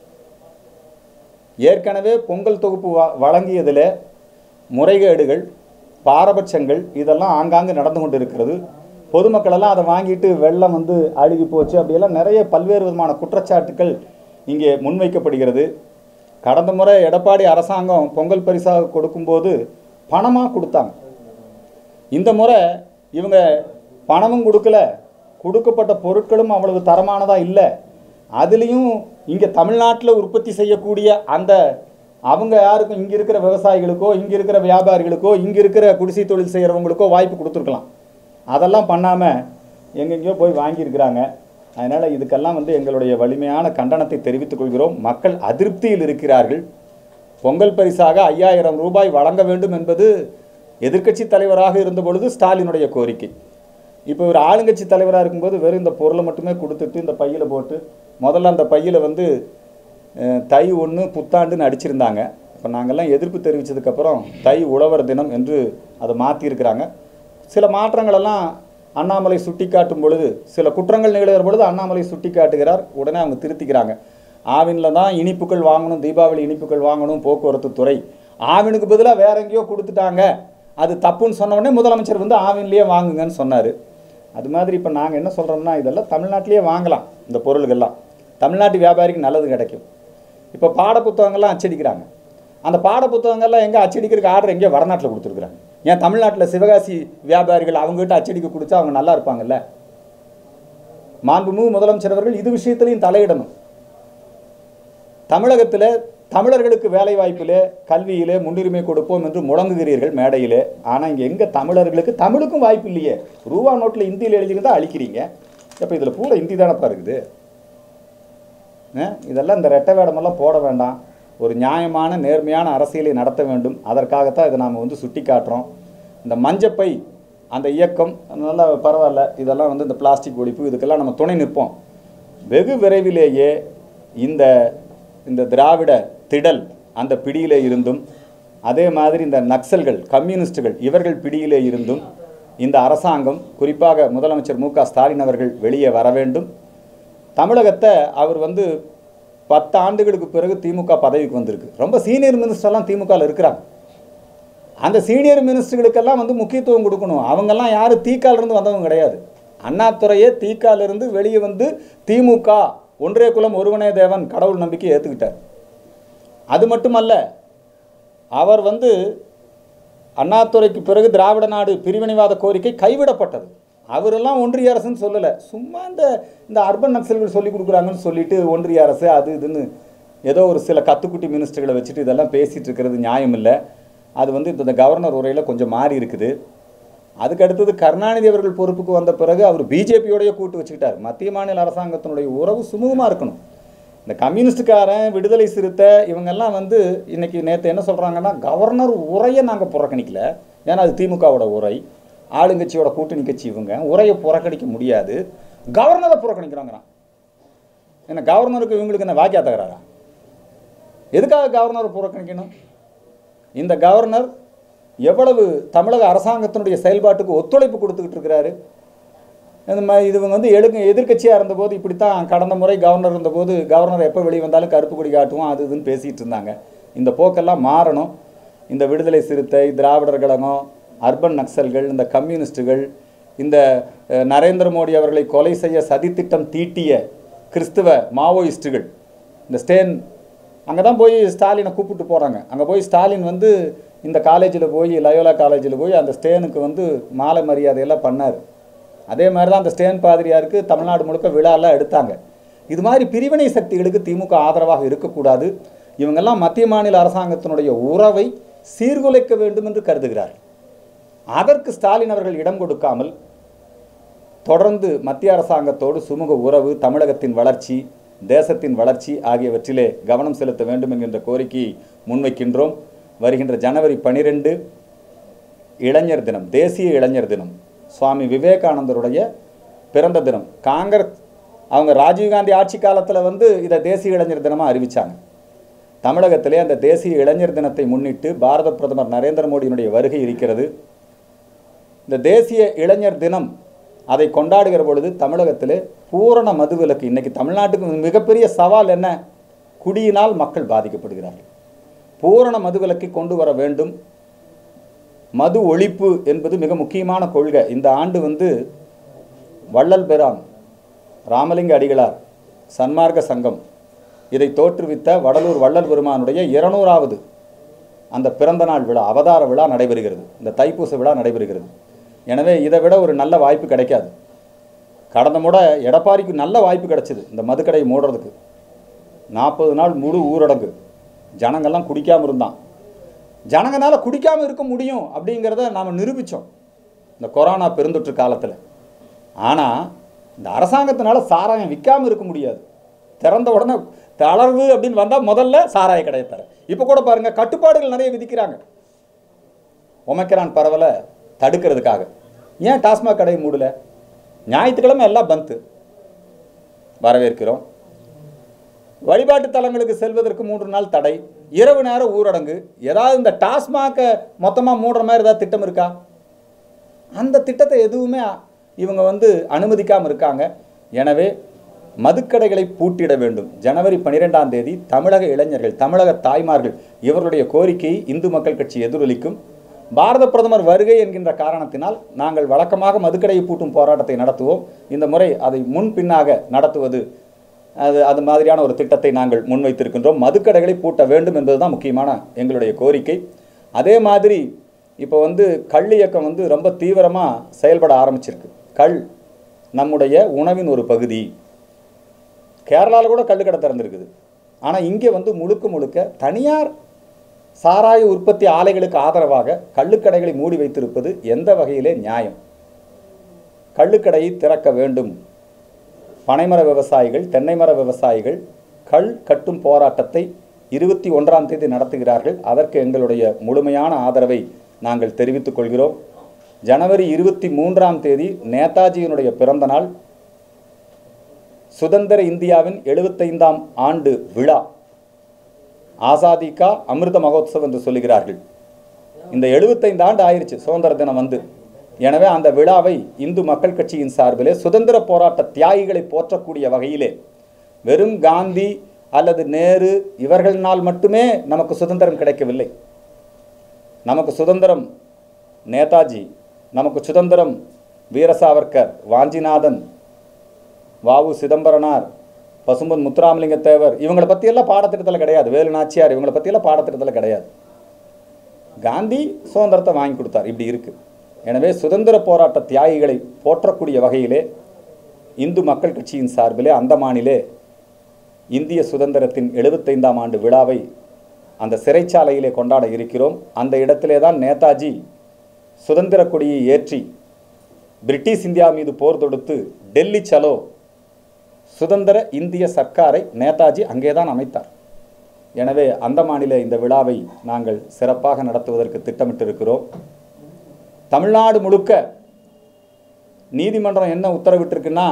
ஏற்கனவே பொங்கல் தொகுப்பு வ வழங்கியதில் முறைகேடுகள் பாரபட்சங்கள் இதெல்லாம் ஆங்காங்கு நடந்து கொண்டு இருக்கிறது பொதுமக்களெல்லாம் அதை வாங்கிட்டு வெள்ளம் வந்து அழுகி போச்சு அப்படியெல்லாம் நிறைய பல்வேறு விதமான குற்றச்சாட்டுக்கள் இங்கே முன்வைக்கப்படுகிறது கடந்த முறை எடப்பாடி அரசாங்கம் பொங்கல் பரிசாக கொடுக்கும்போது பணமாக கொடுத்தாங்க இந்த முறை இவங்க பணமும் கொடுக்கல கொடுக்கப்பட்ட பொருட்களும் அவ்வளவு தரமானதாக இல்லை அதுலேயும் இங்கே தமிழ்நாட்டில் உற்பத்தி செய்யக்கூடிய அந்த அவங்க யாருக்கும் இங்கே இருக்கிற விவசாயிகளுக்கோ இங்கே இருக்கிற வியாபாரிகளுக்கோ இங்கே இருக்கிற குடிசை தொழில் செய்கிறவங்களுக்கோ வாய்ப்பு கொடுத்துருக்கலாம் அதெல்லாம் பண்ணாமல் எங்கெங்கேயோ போய் வாங்கியிருக்கிறாங்க அதனால் இதுக்கெல்லாம் வந்து எங்களுடைய வலிமையான கண்டனத்தை தெரிவித்துக் கொள்கிறோம் மக்கள் அதிருப்தியில் இருக்கிறார்கள் பொங்கல் பரிசாக ஐயாயிரம் ரூபாய் வழங்க வேண்டும் என்பது எதிர்க்கட்சி தலைவராக இருந்த பொழுது ஸ்டாலினுடைய கோரிக்கை இப்போ ஒரு ஆளுங்கட்சி தலைவராக இருக்கும்போது வெறும் இந்த பொருளை மட்டுமே கொடுத்துட்டு இந்த பையில் போட்டு முதல்ல அந்த பையில் வந்து அஹ், தை ஒன்று புத்தாண்டுன்னு அடிச்சிருந்தாங்க இப்போ நாங்கள்லாம் எதிர்ப்பு தெரிவித்ததுக்கப்புறம் தை உழவர் தினம் என்று அதை மாற்றியிருக்கிறாங்க சில மாற்றங்களெல்லாம் அண்ணாமலை சுட்டி காட்டும் பொழுது சில குற்றங்கள் நிகழ்கிற பொழுது அண்ணாமலை சுட்டி காட்டுகிறார் உடனே அவங்க திருத்திக்கிறாங்க ஆவினில் தான் இனிப்புகள் வாங்கணும் தீபாவளி இனிப்புகள் வாங்கணும் போக்குவரத்து துறை ஆவினுக்கு பதிலாக வேற எங்கேயோ கொடுத்துட்டாங்க அது தப்புன்னு சொன்ன உடனே முதலமைச்சர் வந்து ஆவின்லேயே வாங்குங்கன்னு சொன்னார் அது மாதிரி இப்போ நாங்கள் என்ன சொல்கிறோம்னா இதெல்லாம் தமிழ்நாட்டிலேயே வாங்கலாம் இந்த பொருள்கள்லாம் தமிழ்நாட்டு வியாபாரிக்கு நல்லது கிடைக்கும் இப்போ பாட புத்தகங்கள்லாம் அச்சடிக்கிறாங்க அந்த பாட புத்தகங்கள்லாம் எங்கே அச்சடிக்கிறதுக்கு ஆர்டர் எங்கேயோ வடநாட்டில் கொடுத்துருக்குறாங்க ஏன் தமிழ்நாட்டில் சிவகாசி வியாபாரிகள் அவங்ககிட்ட அச்சடிக்க கொடுத்தா அவங்க நல்லா இருப்பாங்கல்ல மாண்புமிகு முதலமைச்சர் அவர்கள் இது விஷயத்திலையும் தலையிடணும் தமிழகத்தில் தமிழர்களுக்கு வேலை வாய்ப்பிலே கல்வியிலே முன்னுரிமை கொடுப்போம் என்று முழங்குகிறீர்கள் மேடையிலே ஆனால் இங்கே எங்கே தமிழர்களுக்கு தமிழுக்கும் வாய்ப்பு இல்லையே ரூபா நோட்டில் இந்தியில் எழுதியிருந்தா அழிக்கிறீங்க இப்போ இதில் பூரா இந்தி தானப்பா இருக்குது அஹ் இதெல்லாம் இந்த ரெட்டை வேடமெல்லாம் போட வேண்டாம் ஒரு நியாயமான நேர்மையான அரசியலை நடத்த வேண்டும் அதற்காகத்தான் இதை நாம் வந்து சுட்டி காட்டுறோம் இந்த மஞ்சப்பை அந்த இயக்கம் நல்லா பரவாயில்ல இதெல்லாம் வந்து இந்த பிளாஸ்டிக் ஒழிப்பு இதுக்கெல்லாம் நம்ம துணை நிற்போம் வெகு விரைவிலேயே இந்த இந்த திராவிட திடல் அந்த பிடியிலே இருந்தும் அதே மாதிரி இந்த நக்சல்கள் கம்யூனிஸ்டுகள் இவர்கள் பிடியிலே இருந்தும் இந்த அரசாங்கம் குறிப்பாக முதலமைச்சர் மு க ஸ்டாலின் அவர்கள் வெளியே வர வேண்டும் தமிழகத்தை அவர் வந்து பத்து ஆண்டுகளுக்கு பிறகு திமுக பதவிக்கு வந்திருக்கு ரொம்ப சீனியர் மினிஸ்டர்லாம் திமுகவில் இருக்கிறாங்க அந்த சீனியர் மினிஸ்டர்களுக்கெல்லாம் வந்து முக்கியத்துவம் கொடுக்கணும் அவங்கெல்லாம் யாரும் தீக்கால இருந்து வந்தவங்க கிடையாது அண்ணாதுறையே தீக்கால இருந்து வெளியே வந்து திமுக ஒன்றே குலம் ஒருவனே தேவன் கடவுள் நம்பிக்கை ஏற்றுக்கிட்டார் அது மட்டுமல்ல அவர் வந்து அண்ணாதுரைக்கு பிறகு திராவிட நாடு பிரிவினைவாத கோரிக்கை கைவிடப்பட்டது அவரெல்லாம் ஒன்றிய அரசுன்னு சொல்லலை சும்மா இந்த இந்த அர்பன் நக்சல்கள் சொல்லி கொடுக்குறாங்கன்னு சொல்லிட்டு ஒன்றிய அரசு அது இதுன்னு ஏதோ ஒரு சில கத்துக்குட்டி மினிஸ்டர்களை வச்சுட்டு இதெல்லாம் பேசிகிட்டு இருக்கிறது நியாயம் இல்லை அது வந்து இந்த கவர்னர் உரையில் கொஞ்சம் மாறி இருக்குது அதுக்கு அடுத்தது கருணாநிதி அவர்கள் பொறுப்புக்கு வந்த பிறகு அவர் பிஜேபியோடய கூட்டு வச்சுக்கிட்டார் மத்திய மாநில அரசாங்கத்தினுடைய உறவு சுமூகமாக இருக்கணும் இந்த கம்யூனிஸ்டுக்காரன் விடுதலை சிறுத்தை இவங்கெல்லாம் வந்து இன்னைக்கு நேற்று என்ன சொல்கிறாங்கன்னா கவர்னர் உரையை நாங்கள் புறக்கணிக்கல ஏன்னா அது திமுகவோட உரை ஆளுங்கட்சியோட கூட்டணி கட்சி இவங்க உரையை புறக்கணிக்க முடியாது கவர்னரை புறக்கணிக்கிறாங்கிறான் என்ன கவர்னருக்கு இவங்களுக்கு என்ன வாக்கியா தகராறா எதுக்காக கவர்னரை புறக்கணிக்கணும் இந்த கவர்னர் எவ்வளவு தமிழக அரசாங்கத்தினுடைய செயல்பாட்டுக்கு ஒத்துழைப்பு கொடுத்துக்கிட்டு இருக்கிறாரு இந்த மாதிரி இது வந்து எழுங்க எதிர்க்கட்சியாக இருந்தபோது இப்படித்தான் கடந்த முறை கவர்னர் இருந்தபோது கவர்னர் எப்போ வெளியே வந்தாலும் கருப்பு கொடி காட்டுவோம் அது இதுன்னு பேசிகிட்டு இருந்தாங்க இந்த போக்கெல்லாம் மாறணும் இந்த விடுதலை சிறுத்தை திராவிடர் கழகம் அர்பன் நக்சல்கள் இந்த கம்யூனிஸ்டுகள் இந்த அஹ், நரேந்திர மோடி அவர்களை கொலை செய்ய சதித்திட்டம் தீட்டிய கிறிஸ்துவ மாவோயிஸ்டுகள் இந்த ஸ்டேன் அங்கே தான் போய் ஸ்டாலினை கூப்பிட்டு போகிறாங்க அங்கே போய் ஸ்டாலின் வந்து இந்த காலேஜில் போய் லயோலா காலேஜில் போய் அந்த ஸ்டேனுக்கு வந்து மாலை மரியாதையெல்லாம் பண்ணார் அதே மாதிரி தான் அந்த ஸ்டேன் பாதிரியாருக்கு தமிழ்நாடு முழுக்க விழாலாம் எடுத்தாங்க இது மாதிரி பிரிவினை சக்திகளுக்கு திமுக ஆதரவாக இருக்கக்கூடாது இவங்கெல்லாம் மத்திய மாநில அரசாங்கத்தினுடைய உறவை சீர்குலைக்க வேண்டும் என்று கருதுகிறார்கள் அதற்கு ஸ்டாலின் அவர்கள் இடம் கொடுக்காமல் தொடர்ந்து மத்திய அரசாங்கத்தோடு சுமூக உறவு தமிழகத்தின் வளர்ச்சி தேசத்தின் வளர்ச்சி ஆகியவற்றிலே கவனம் செலுத்த வேண்டும் என்கின்ற கோரிக்கையை முன்வைக்கின்றோம் வருகின்ற ஜனவரி பனிரெண்டு இளைஞர் தினம் தேசிய இளைஞர் தினம் சுவாமி விவேகானந்தருடைய பிறந்த தினம் காங்கிரஸ் அவங்க ராஜீவ்காந்தி ஆட்சி காலத்தில் வந்து இதை தேசிய இளைஞர் தினமாக அறிவிச்சாங்க தமிழகத்திலே அந்த தேசிய இளைஞர் தினத்தை முன்னிட்டு பாரத பிரதமர் நரேந்திர மோடியினுடைய வருகை இருக்கிறது இந்த தேசிய இளைஞர் தினம் அதை கொண்டாடுகிற பொழுது தமிழகத்திலே பூரண மதுவிலக்கு இன்னைக்கு தமிழ்நாட்டுக்கு மிகப்பெரிய சவால் என்ன குடியினால் மக்கள் பாதிக்கப்படுகிறார்கள் பூரண மதுவிலக்கை கொண்டு வர வேண்டும் மது ஒழிப்பு என்பது மிக முக்கியமான கொள்கை இந்த ஆண்டு வந்து வள்ளல் பெறான் ராமலிங்க அடிகளார் சன்மார்க்க சங்கம் இதை தோற்றுவித்த வடலூர் வள்ளல் பெருமானுடைய இருநூறாவது அந்த பிறந்த நாள் விழா அவதார விழா நடைபெறுகிறது இந்த தைப்பூச விழா நடைபெறுகிறது எனவே இதை விட ஒரு நல்ல வாய்ப்பு கிடைக்காது கடந்த முறை எடப்பாடிக்கு நல்ல வாய்ப்பு கிடைச்சிது இந்த மதுக்கடையை மூடுறதுக்கு நாற்பது நாள் முழு ஊரடங்கு ஜனங்கள்லாம் குடிக்காமல் இருந்தான் ஜனங்கனால குடிக்காமல் இருக்க முடியும் அப்படிங்கிறத நாம் நிரூபித்தோம் இந்த கொரோனா பெருந்தொற்று காலத்தில் ஆனால் இந்த அரசாங்கத்தினால சாராயம் விற்காமல் இருக்க முடியாது திறந்த உடனே தளர்வு அப்படின்னு வந்தால் முதல்ல சாராய கடையை தர இப்போ கூட பாருங்கள் கட்டுப்பாடுகள் நிறைய விதிக்கிறாங்க ஒமைக்கிறான் பரவலை தடுக்கிறதுக்காக ஏன் டாஸ்மாக் கடை மூடல ஞாயிற்றுக்கிழமை எல்லாம் பந்து வரவேற்கிறோம் வழிபாட்டு தலங்களுக்கு செல்வதற்கு மூன்று நாள் தடை இரவு நேரம் ஊரடங்கு ஏதாவது இந்த டாஸ்மாகை மொத்தமாக மூடுற மாதிரி ஏதாவது திட்டம் இருக்கா அந்த திட்டத்தை எதுவுமே இவங்க வந்து அனுமதிக்காமல் இருக்காங்க எனவே மதுக்கடைகளை பூட்டிட வேண்டும் ஜனவரி பன்னிரெண்டாம் தேதி தமிழக இளைஞர்கள் தமிழக தாய்மார்கள் இவர்களுடைய கோரிக்கையை இந்து மக்கள் கட்சி எதிரொலிக்கும் பாரத பிரதமர் வருகை என்கின்ற காரணத்தினால் நாங்கள் வழக்கமாக மதுக்கடையை பூட்டும் போராட்டத்தை நடத்துவோம் இந்த முறை அதை முன் பின்னாக நடத்துவது அது அது மாதிரியான ஒரு திட்டத்தை நாங்கள் முன்வைத்திருக்கின்றோம் மதுக்கடைகளை பூட்ட வேண்டும் என்பதுதான் முக்கியமான எங்களுடைய கோரிக்கை அதே மாதிரி இப்போ வந்து கல் இயக்கம் வந்து ரொம்ப தீவிரமாக செயல்பட ஆரம்பிச்சிருக்கு கள் நம்முடைய உணவின் ஒரு பகுதி கேரளாவில் கூட கள்ளுக்கடை திறந்திருக்குது ஆனால் இங்கே வந்து முழுக்க முழுக்க தனியார் சாராய உற்பத்தி ஆலைகளுக்கு ஆதரவாக கள்ளுக்கடைகளை மூடி வைத்திருப்பது எந்த வகையிலே நியாயம் கள்ளுக்கடையை திறக்க வேண்டும் பனைமர விவசாயிகள் தென்னைமர விவசாயிகள் கள் கட்டும் போராட்டத்தை இருபத்தி ஒன்றாம் தேதி நடத்துகிறார்கள் அதற்கு எங்களுடைய முழுமையான ஆதரவை நாங்கள் தெரிவித்துக் கொள்கிறோம் ஜனவரி இருபத்தி மூன்றாம் தேதி நேதாஜியினுடைய பிறந்த நாள் சுதந்திர இந்தியாவின் எழுபத்தைந்தாம் ஆண்டு விழா ஆசாதி கா அமிர்த மகோத்சவ் என்று சொல்லுகிறார்கள் இந்த 75 ஆண்டு ஆயிருச்சு சுதந்திர தினம் வந்து எனவே அந்த விழாவை இந்து மக்கள் கட்சியின் சார்பிலே சுதந்திர போராட்ட தியாகிகளை போற்றக்கூடிய வகையிலே வெறும் காந்தி அல்லது நேரு இவர்களினால் மட்டுமே நமக்கு சுதந்திரம் கிடைக்கவில்லை நமக்கு சுதந்திரம் நேதாஜி நமக்கு சுதந்திரம் வீர சாவர்கர் வாஞ்சிநாதன் வாவு சிதம்பரனார் பசும்பொன் முத்துராமலிங்க தேவர் இவங்களை பற்றியெல்லாம் பாடத்திட்டத்தில் கிடையாது வேலு நாச்சியார் இவங்களை பற்றியெல்லாம் பாடத்திட்டத்தில் கிடையாது காந்தி சுதந்திரத்தை வாங்கி கொடுத்தார் இப்படி இருக்கு எனவே சுதந்திர போராட்ட தியாகிகளை போற்றக்கூடிய வகையிலே இந்து மக்கள் கட்சியின் சார்பிலே அந்தமானிலே இந்திய சுதந்திரத்தின் எழுபத்தைந்தாம் ஆண்டு விழாவை அந்த சிறைச்சாலையிலே கொண்டாட இருக்கிறோம் அந்த இடத்திலே தான் நேதாஜி சுதந்திர கொடியை ஏற்றி பிரிட்டிஷ் இந்தியா மீது போர் தொடுத்து டெல்லி சலோ சுதந்திர இந்திய சர்க்காரை நேதாஜி அங்கேதான் அமைத்தார் எனவே அந்தமானிலே இந்த விழாவை நாங்கள் சிறப்பாக நடத்துவதற்கு திட்டமிட்டிருக்கிறோம் தமிழ்நாடு முழுக்க நீதிமன்றம் என்ன உத்தரவிட்டிருக்குன்னா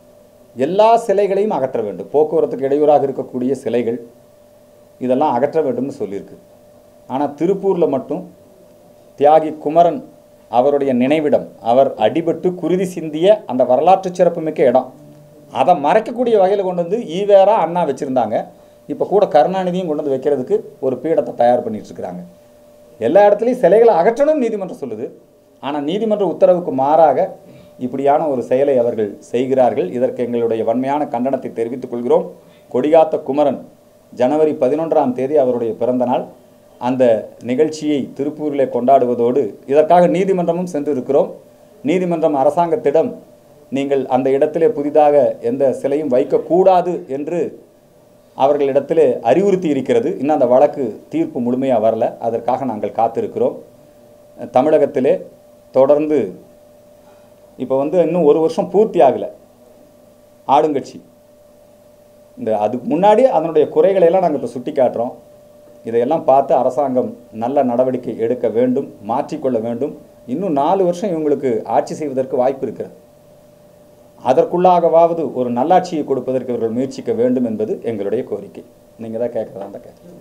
எல்லா சிலைகளையும் அகற்ற வேண்டும் போக்குவரத்துக்கு இடையூறாக இருக்கக்கூடிய சிலைகள் இதெல்லாம் அகற்ற வேண்டும்னு சொல்லியிருக்கு ஆனால் திருப்பூரில் மட்டும் தியாகி குமரன் அவருடைய நினைவிடம் அவர் அடிபட்டு குருதி சிந்திய அந்த வரலாற்று சிறப்புமிக்க இடம் அதை மறைக்கக்கூடிய வகையில் கொண்டு வந்து ஈவேரா அண்ணா வச்சுருந்தாங்க இப்போ கூட கருணாநிதியும் கொண்டு வந்து வைக்கிறதுக்கு ஒரு பீடத்தை தயார் பண்ணிட்டு இருக்கிறாங்க எல்லா இடத்துலையும் சிலைகளை அகற்றணும்னு நீதிமன்றம் சொல்லுது ஆனால் நீதிமன்ற உத்தரவுக்கு மாறாக இப்படியான ஒரு செயலை அவர்கள் செய்கிறார்கள் இதற்கு எங்களுடைய வன்மையான கண்டனத்தை தெரிவித்துக் கொள்கிறோம் கொடிகாத்த குமரன் ஜனவரி பதினொன்றாம் தேதி அவருடைய பிறந்த நாள் அந்த நிகழ்ச்சியை திருப்பூரிலே கொண்டாடுவதோடு இதற்காக நீதிமன்றமும் சென்றிருக்கிறோம் நீதிமன்றம் அரசாங்கத்திடம் நீங்கள் அந்த இடத்திலே புதிதாக எந்த சிலையும் வைக்கக்கூடாது என்று அவர்களிடத்திலே அறிவுறுத்தி இருக்கிறது இன்னும் அந்த வழக்கு தீர்ப்பு முழுமையாக வரல அதற்காக நாங்கள் காத்திருக்கிறோம் தமிழகத்திலே தொடர்ந்து இப்போ வந்து இன்னும் ஒரு வருஷம் பூர்த்தி ஆகலை ஆளுங்கட்சி இந்த அதுக்கு முன்னாடி அதனுடைய குறைகளை எல்லாம் நாங்கள் இப்போ சுட்டி காட்டுறோம் இதையெல்லாம் பார்த்து அரசாங்கம் நல்ல நடவடிக்கை எடுக்க வேண்டும் மாற்றிக்கொள்ள வேண்டும் இன்னும் நாலு வருஷம் இவங்களுக்கு ஆட்சி செய்வதற்கு வாய்ப்பு இருக்கிறது அதற்குள்ளாகவாவது ஒரு நல்லாட்சியை கொடுப்பதற்கு இவர்கள் முயற்சிக்க வேண்டும் என்பது எங்களுடைய கோரிக்கை நீங்கள் தான் கேட்குறதா தான் கேட்குறேன்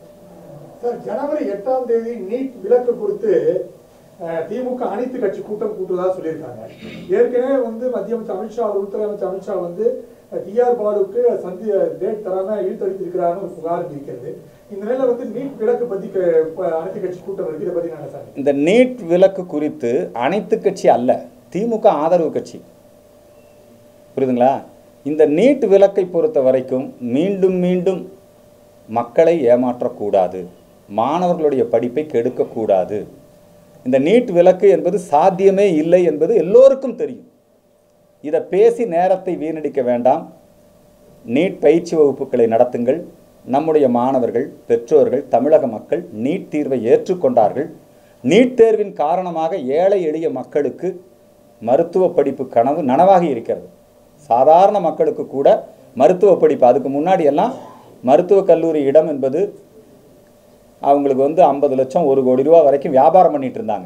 சார் ஜனவரி எட்டாம் தேதி நீட் விலக்கு கொடுத்து அஹ், திமுக அனைத்து கட்சி கூட்டம் கூட்டுவதா சொல்லியிருக்காங்க ஏற்கனவே வந்து மத்திய அமைச்சர் அமித்ஷா உள்துறை அமைச்சர் அமித்ஷா வந்து டிஆர் பாலுக்கு சந்தி டேட் தராம இழுத்தடித்திருக்கிறாருன்னு ஒரு புகார் இருக்கிறது இந்த நிலையில வந்து நீட் விலக்கு பத்தி க- இப்ப அனைத்து கட்சி கூட்டம் இருக்கு இதை பத்தி நாங்க சார் இந்த நீட் விலக்கு குறித்து அனைத்து கட்சி அல்ல திமுக ஆதரவு கட்சி புரியுதுங்களா இந்த நீட் விலக்கை பொறுத்த வரைக்கும் மீண்டும் மீண்டும் மக்களை ஏமாற்றக்கூடாது மாணவர்களுடைய படிப்பை கெடுக்கக்கூடாது இந்த நீட் விலக்கு என்பது சாத்தியமே இல்லை என்பது எல்லோருக்கும் தெரியும் இதை பேசி நேரத்தை வீணடிக்க வேண்டாம் நீட் பயிற்சி வகுப்புகளை நடத்துங்கள் நம்முடைய மாணவர்கள் பெற்றோர்கள் தமிழக மக்கள் நீட் தீர்வை ஏற்றுக்கொண்டார்கள் நீட் தேர்வின் காரணமாக ஏழை எளிய மக்களுக்கு மருத்துவ படிப்பு கனவு நனவாகி இருக்கிறது சாதாரண மக்களுக்கு கூட மருத்துவ படிப்பு அதுக்கு முன்னாடி எல்லாம் மருத்துவக் கல்லூரி இடம் என்பது அவங்களுக்கு வந்து ஐம்பது லட்சம் ஒரு கோடி ரூபா வரைக்கும் வியாபாரம் பண்ணிட்டு இருந்தாங்க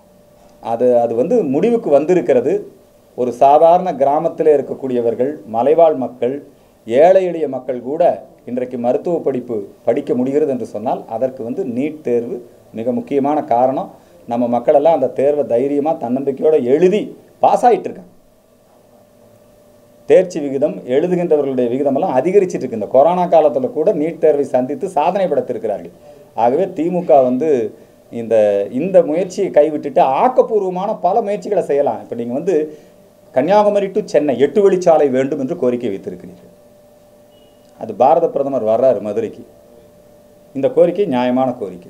அது அது வந்து முடிவுக்கு வந்திருக்கிறது ஒரு சாதாரண கிராமத்தில் இருக்கக்கூடியவர்கள் மலைவாழ் மக்கள் ஏழை எளிய மக்கள் கூட இன்றைக்கு மருத்துவ படிப்பு படிக்க முடிகிறது என்று சொன்னால் அதற்கு வந்து நீட் தேர்வு மிக முக்கியமான காரணம் நம்ம மக்களெல்லாம் அந்த தேர்வை தைரியமாக தன்னம்பிக்கையோடு எழுதி பாஸ் ஆயிட்டு இருக்காங்க தேர்ச்சி விகிதம் எழுதுகின்றவர்களுடைய விகிதமெல்லாம் அதிகரிச்சிட்டு இருக்கு இந்த கொரோனா காலத்தில் கூட நீட் தேர்வை சந்தித்து சாதனை படைத்திருக்கிறார்கள் ஆகவே திமுக வந்து இந்த இந்த முயற்சியை கைவிட்டுட்டு ஆக்கப்பூர்வமான பல முயற்சிகளை செய்யலாம் இப்போ நீங்கள் வந்து கன்னியாகுமரி டு சென்னை எட்டு வழிச்சாலை வேண்டும் என்று கோரிக்கை வைத்திருக்கிறீர்கள் அது பாரத பிரதமர் வர்றாரு மதுரைக்கு இந்த கோரிக்கை நியாயமான கோரிக்கை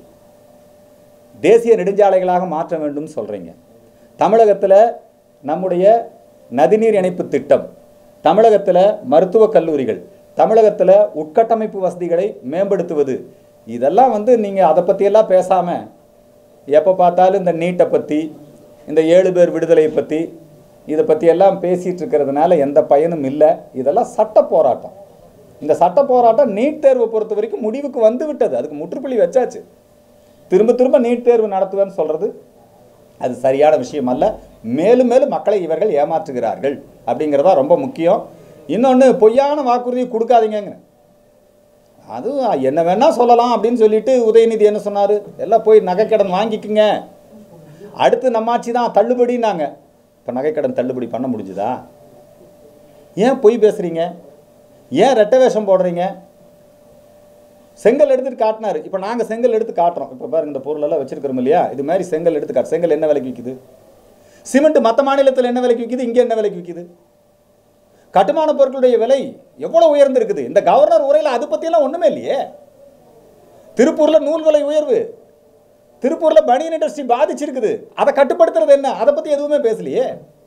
தேசிய நெடுஞ்சாலைகளாக மாற்ற வேண்டும் சொல்கிறீங்க தமிழகத்தில் நம்முடைய நதிநீர் இணைப்பு திட்டம் தமிழகத்தில் மருத்துவக் கல்லூரிகள் தமிழகத்தில் உட்கட்டமைப்பு வசதிகளை மேம்படுத்துவது இதெல்லாம் வந்து நீங்கள் அதை பற்றியெல்லாம் பேசாமல் எப்போ பார்த்தாலும் இந்த நீட்டை பற்றி இந்த ஏழு பேர் விடுதலையை பற்றி இதை பற்றியெல்லாம் பேசிகிட்டு இருக்கிறதுனால எந்த பயனும் இல்லை இதெல்லாம் சட்ட போராட்டம் இந்த சட்ட போராட்டம் நீட் தேர்வை பொறுத்த வரைக்கும் முடிவுக்கு வந்து விட்டது அதுக்கு முற்றுப்புள்ளி வச்சாச்சு திரும்ப திரும்ப நீட் தேர்வு நடத்துவேன்னு சொல்கிறது அது சரியான விஷயம் அல்ல மேலும் மேலும் மக்களை இவர்கள் ஏமாற்றுகிறார்கள் அப்படிங்கிறதா ரொம்ப முக்கியம் இன்னொன்று பொய்யான வாக்குறுதியை கொடுக்காதீங்கங்க அது என்ன வேணா சொல்லலாம் அப்படின்னு சொல்லிட்டு உதயநிதி என்ன சொன்னார் எல்லாம் போய் நகைக்கடன் வாங்கிக்குங்க அடுத்து நம்மாட்சி தான் தள்ளுபடினாங்க இப்போ நகைக்கடன் தள்ளுபடி பண்ண முடிஞ்சுதா ஏன் பொய் பேசுகிறீங்க ஏன் ரெட்டை வேஷம் போடுறீங்க செங்கல் எடுத்துட்டு காட்டினாரு இப்போ நாங்கள் செங்கல் எடுத்து காட்டுறோம் இப்போ பாருங்க இந்த பொருளெல்லாம் வச்சிருக்கிறோம் இல்லையா இது மாதிரி செங்கல் எடுத்து காட்டு செங்கல் என்ன விலைக்கு விற்கிது சிமெண்ட் மற்ற மாநிலத்தில் என்ன விலைக்கு விற்கிது இங்கே என்ன விலைக்கு விற்கிது கட்டுமான பொருட்களுடைய விலை எவ்வளோ உயர்ந்திருக்குது இந்த கவர்னர் உரையில் அதை பற்றியெல்லாம் ஒன்றுமே இல்லையே திருப்பூரில் நூல் விலை உயர்வு திருப்பூரில் பனியன் இண்டஸ்ட்ரி பாதிச்சிருக்குது அதை கட்டுப்படுத்துறது என்ன அதை பற்றி எதுவுமே பேசலையே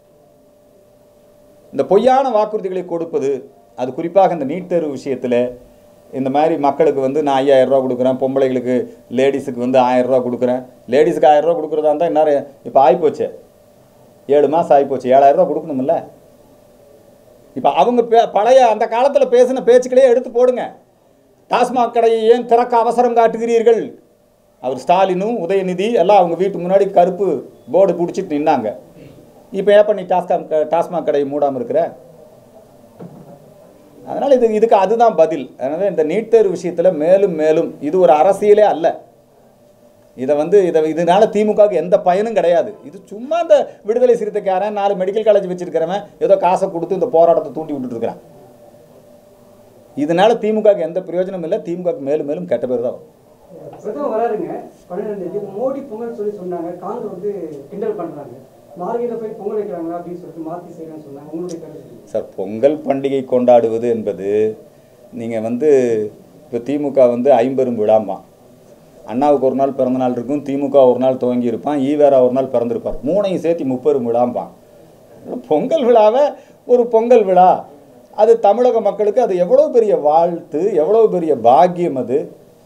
இந்த பொய்யான வாக்குறுதிகளை கொடுப்பது அது குறிப்பாக இந்த நீட் தேர்வு விஷயத்தில் இந்த மாதிரி மக்களுக்கு வந்து நான் ஐயாயிரம் ரூபா கொடுக்குறேன் பொம்பளைகளுக்கு லேடிஸுக்கு வந்து ஆயிரம் ரூபா கொடுக்குறேன் லேடிஸுக்கு ஆயிரம் ரூபா கொடுக்குறதா இருந்தால் இன்னும் இப்போ ஆகிப்போச்சு ஏழு மாதம் ஆகிப்போச்சு ஏழாயிரம் ரூபா கொடுக்கணுமில்ல இப்போ அவங்க பே பழைய அந்த காலத்தில் பேசின பேச்சுக்களையே எடுத்து போடுங்க டாஸ்மாக் கடையை ஏன் திறக்க அவசரம் காட்டுகிறீர்கள் அவர் ஸ்டாலினும் உதயநிதி எல்லாம் அவங்க வீட்டு முன்னாடி கருப்பு போர்டு பிடிச்சிட்டு நின்னாங்க இப்போ ஏப்ப நீ டாஸ்காம் டாஸ்மாக் கடையை மூடாமல் இருக்கிற அதனால் இது இதுக்கு அதுதான் பதில் எனவே இந்த நீட் தேர்வு விஷயத்தில் மேலும் மேலும் இது ஒரு அரசியலே அல்ல இதை வந்து இதை இதனால திமுகவுக்கு எந்த பயனும் கிடையாது இது சும்மா இந்த விடுதலை சிறுத்தைக்காரன் நாலு மெடிக்கல் காலேஜ் வச்சிருக்கிறவன் ஏதோ காசை கொடுத்து இந்த போராட்டத்தை தூண்டி விட்டுட்டு இருக்கிறான் இதனால திமுகவுக்கு எந்த பிரயோஜனமும் இல்லை திமுகவுக்கு மேலும் மேலும் கெட்ட பேர் தான் வரும். பிரதமர் வராருங்க பன்னிரெண்டாம் தேதி மோடி பொங்கல் சொல்லி சொன்னாங்க காங்கிரஸ் வந்து கிண்டல் பண்றாங்க மார்கெட்ட போய் பொங்கல் வைக்கிறாங்க அப்படின்னு சொல்லிட்டு மாத்தி செய்யறேன்னு சொன்னாங்க உங்களுடைய கருத்து சார் பொங்கல் பண்டிகை கொண்டாடுவது என்பது நீங்கள் வந்து இப்போ திமுக வந்து ஐம்பெரும் விழாம்பான் அண்ணாவுக்கு ஒரு நாள் பிறந்த நாள் இருக்கும் திமுக ஒரு நாள் துவங்கி இருப்பான் ஈவேரா ஒரு நாள் பிறந்திருப்பார் மூணையும் சேர்த்து முப்பெரும் விழாம்பான் பொங்கல் விழாவை ஒரு பொங்கல் விழா அது தமிழக மக்களுக்கு அது எவ்வளோ பெரிய வாழ்த்து எவ்வளோ பெரிய பாக்கியம் அது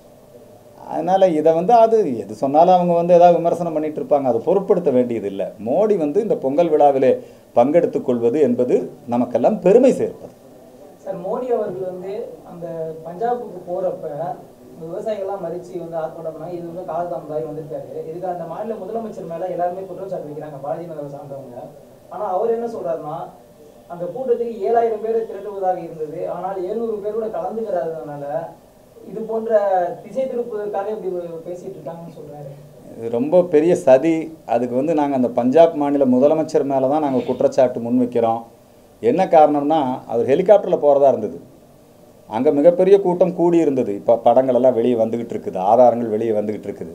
அதனால் இதை வந்து அது எது சொன்னாலும் அவங்க வந்து ஏதாவது விமர்சனம் பண்ணிட்டு இருப்பாங்க அதை பொருட்படுத்த வேண்டியதில்லை மோடி வந்து இந்த பொங்கல் விழாவிலே பங்கெடுத்துக் கொள்வது என்பது நமக்கெல்லாம் பெருமை சேர்ப்பது சார் மோடி அவர்கள் வந்து அந்த பஞ்சாபுக்கு போறப்ப விவசாயிகள்லாம் மறிச்சு வந்து ஆர்ப்பாட்டம் பண்ணாங்க இது வந்து காலதாமதாய் வந்திருக்காரு இதுக்கு அந்த மாநில முதலமைச்சர் மேல எல்லாருமே குற்றச்சாட்டு வைக்கிறாங்க பாரதிய ஜனதா சார்ந்தவங்க ஆனா அவர் என்ன சொல்றாருன்னா அந்த கூட்டத்துக்கு ஏழாயிரம் பேரை திரட்டுவதாக இருந்தது ஆனால் எழுநூறு பேரோட கலந்துக்கிறாதனால இது போன்ற திசை திருப்புவதற்காக இப்படி பேசிட்டு இருக்காங்கன்னு சொல்றாரு இது ரொம்ப பெரிய சதி அதுக்கு வந்து நாங்கள் அந்த பஞ்சாப் மாநில முதலமைச்சர் மேலே தான் நாங்கள் குற்றச்சாட்டு முன்வைக்கிறோம் என்ன காரணம்னா அவர் ஹெலிகாப்டரில் போகிறதா இருந்தது அங்கே மிகப்பெரிய கூட்டம் கூடி இருந்தது இப்போ படங்கள் எல்லாம் வெளியே வந்துக்கிட்டு இருக்குது ஆதாரங்கள் வெளியே வந்துக்கிட்டு இருக்குது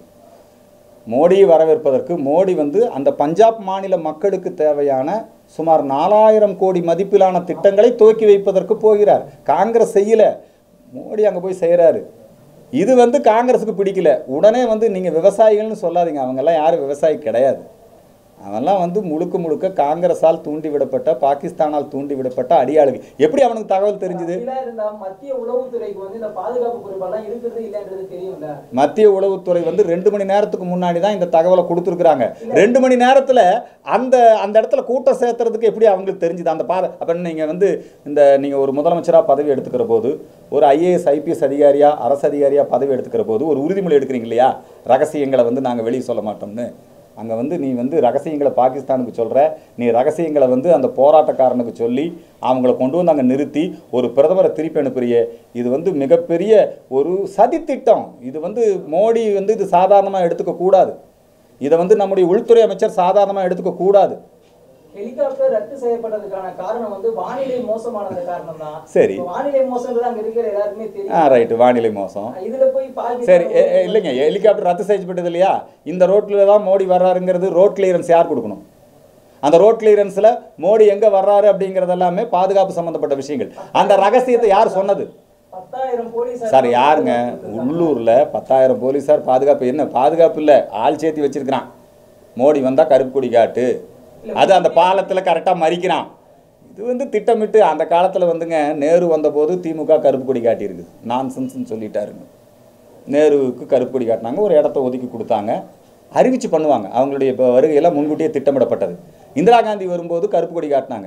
மோடியை வரவேற்பதற்கு மோடி வந்து அந்த பஞ்சாப் மாநில மக்களுக்கு தேவையான சுமார் நாலாயிரம் கோடி மதிப்பிலான திட்டங்களை துவக்கி வைப்பதற்கு போகிறார் காங்கிரஸ் செய்யல மோடி அங்கே போய் செய்கிறாரு இது வந்து காங்கிரஸுக்கு பிடிக்கல உடனே வந்து நீங்கள் விவசாயிகள்னு சொல்லாதீங்க அவங்கெல்லாம் யாரும் விவசாயி கிடையாது அவன்லாம் வந்து முழுக்க முழுக்க காங்கிரஸால் தூண்டிவிடப்பட்ட பாகிஸ்தானால் தூண்டிவிடப்பட்ட அடியாளுகள் எப்படி அவனுக்கு தகவல் தெரிஞ்சுது அப்படிலாம் இருந்தா மத்திய உளவுத்துறைக்கு வந்து இந்த பாதுகாப்பு பொறுப்பெல்லாம் இருக்கிறது இல்லைன்றது தெரியும்ல மத்திய உளவுத்துறை வந்து ரெண்டு மணி நேரத்துக்கு முன்னாடி தான் இந்த தகவலை கொடுத்துருக்குறாங்க ரெண்டு மணி நேரத்தில் அந்த அந்த இடத்துல கூட்டம் சேர்த்துறதுக்கு எப்படி அவங்களுக்கு தெரிஞ்சுது அந்த பாதை அப்போ நீங்கள் வந்து இந்த நீங்கள் ஒரு முதலமைச்சராக பதவி எடுத்துக்கிற போது ஒரு ஐஏஎஸ் ஐபிஎஸ் அதிகாரியா அரசு அதிகாரியா பதவி எடுத்துக்கிற போது ஒரு உறுதிமொழி எடுக்கிறீங்க இல்லையா ரகசியங்களை வந்து நாங்கள் வெளியே சொல்ல மாட்டோம்னு அங்கே வந்து நீ வந்து ரகசியங்களை பாகிஸ்தானுக்கு சொல்கிற நீ ரகசியங்களை வந்து அந்த போராட்டக்காரனுக்கு சொல்லி அவங்கள கொண்டு வந்து அங்கே நிறுத்தி ஒரு பிரதமரை திருப்பி அனுப்புறியே இது வந்து மிகப்பெரிய ஒரு சதித்திட்டம் இது வந்து மோடி வந்து இது சாதாரணமாக எடுத்துக்க கூடாது இதை வந்து நம்முடைய உள்துறை அமைச்சர் சாதாரணமாக எடுத்துக்க கூடாது ஹெலிகாப்டர் ரத்து செய்யப்பட்டதுக்கான காரணம் வந்து வானிலை மோசமானது காரணம் தான் சரி. வானிலை மோசம்ன்றது அங்க இருக்கிற எல்லாருக்குமே ஆ தெரியும் ரைட்டு வானிலை மோசம் இதுல போய் பாகிஸ்தான் சரி எ- எ- இல்லைங்க ஹெலிகாப்டர் ரத்து செய்யப்பட்டது இல்லையா இந்த ரோட்டில் தான் மோடி வர்றாருங்கிறது ரோட் கிளியரன்ஸ் யார் கொடுக்கணும் அந்த ரோட் கிளியரன்ஸில் மோடி எங்கே வர்றாரு அப்படிங்கிறது எல்லாமே பாதுகாப்பு சம்மந்தப்பட்ட விஷயங்கள் அந்த ரகசியத்தை யார் சொன்னது பத்தாயிரம் போலீஸ் சார் யாருங்க உள்ளூரில் பத்தாயிரம் போலீஸார் பாதுகாப்பு என்ன பாதுகாப்பு இல்லை ஆள் சேர்த்தி வச்சிருக்கிறான் மோடி வந்தால் கருப்பு கொடி காட்டு அது அந்த பாலத்தில் கரெக்டாக மறிக்கிறான் இது வந்து திட்டமிட்டு அந்த காலத்தில் வந்துங்க நேரு வந்தபோது திமுக கருப்பு கொடி காட்டியிருக்குது நான்சென்ஸ்னு சொல்லிட்டாருங்க நேருவுக்கு கருப்பு கொடி காட்டினாங்க ஒரு இடத்த ஒதுக்கி கொடுத்தாங்க அறிவிச்சு பண்ணுவாங்க அவங்களுடைய இப்போ வருகையெல்லாம் முன்கூட்டியே திட்டமிடப்பட்டது இந்திரா காந்தி வரும்போது கருப்பு கொடி காட்டினாங்க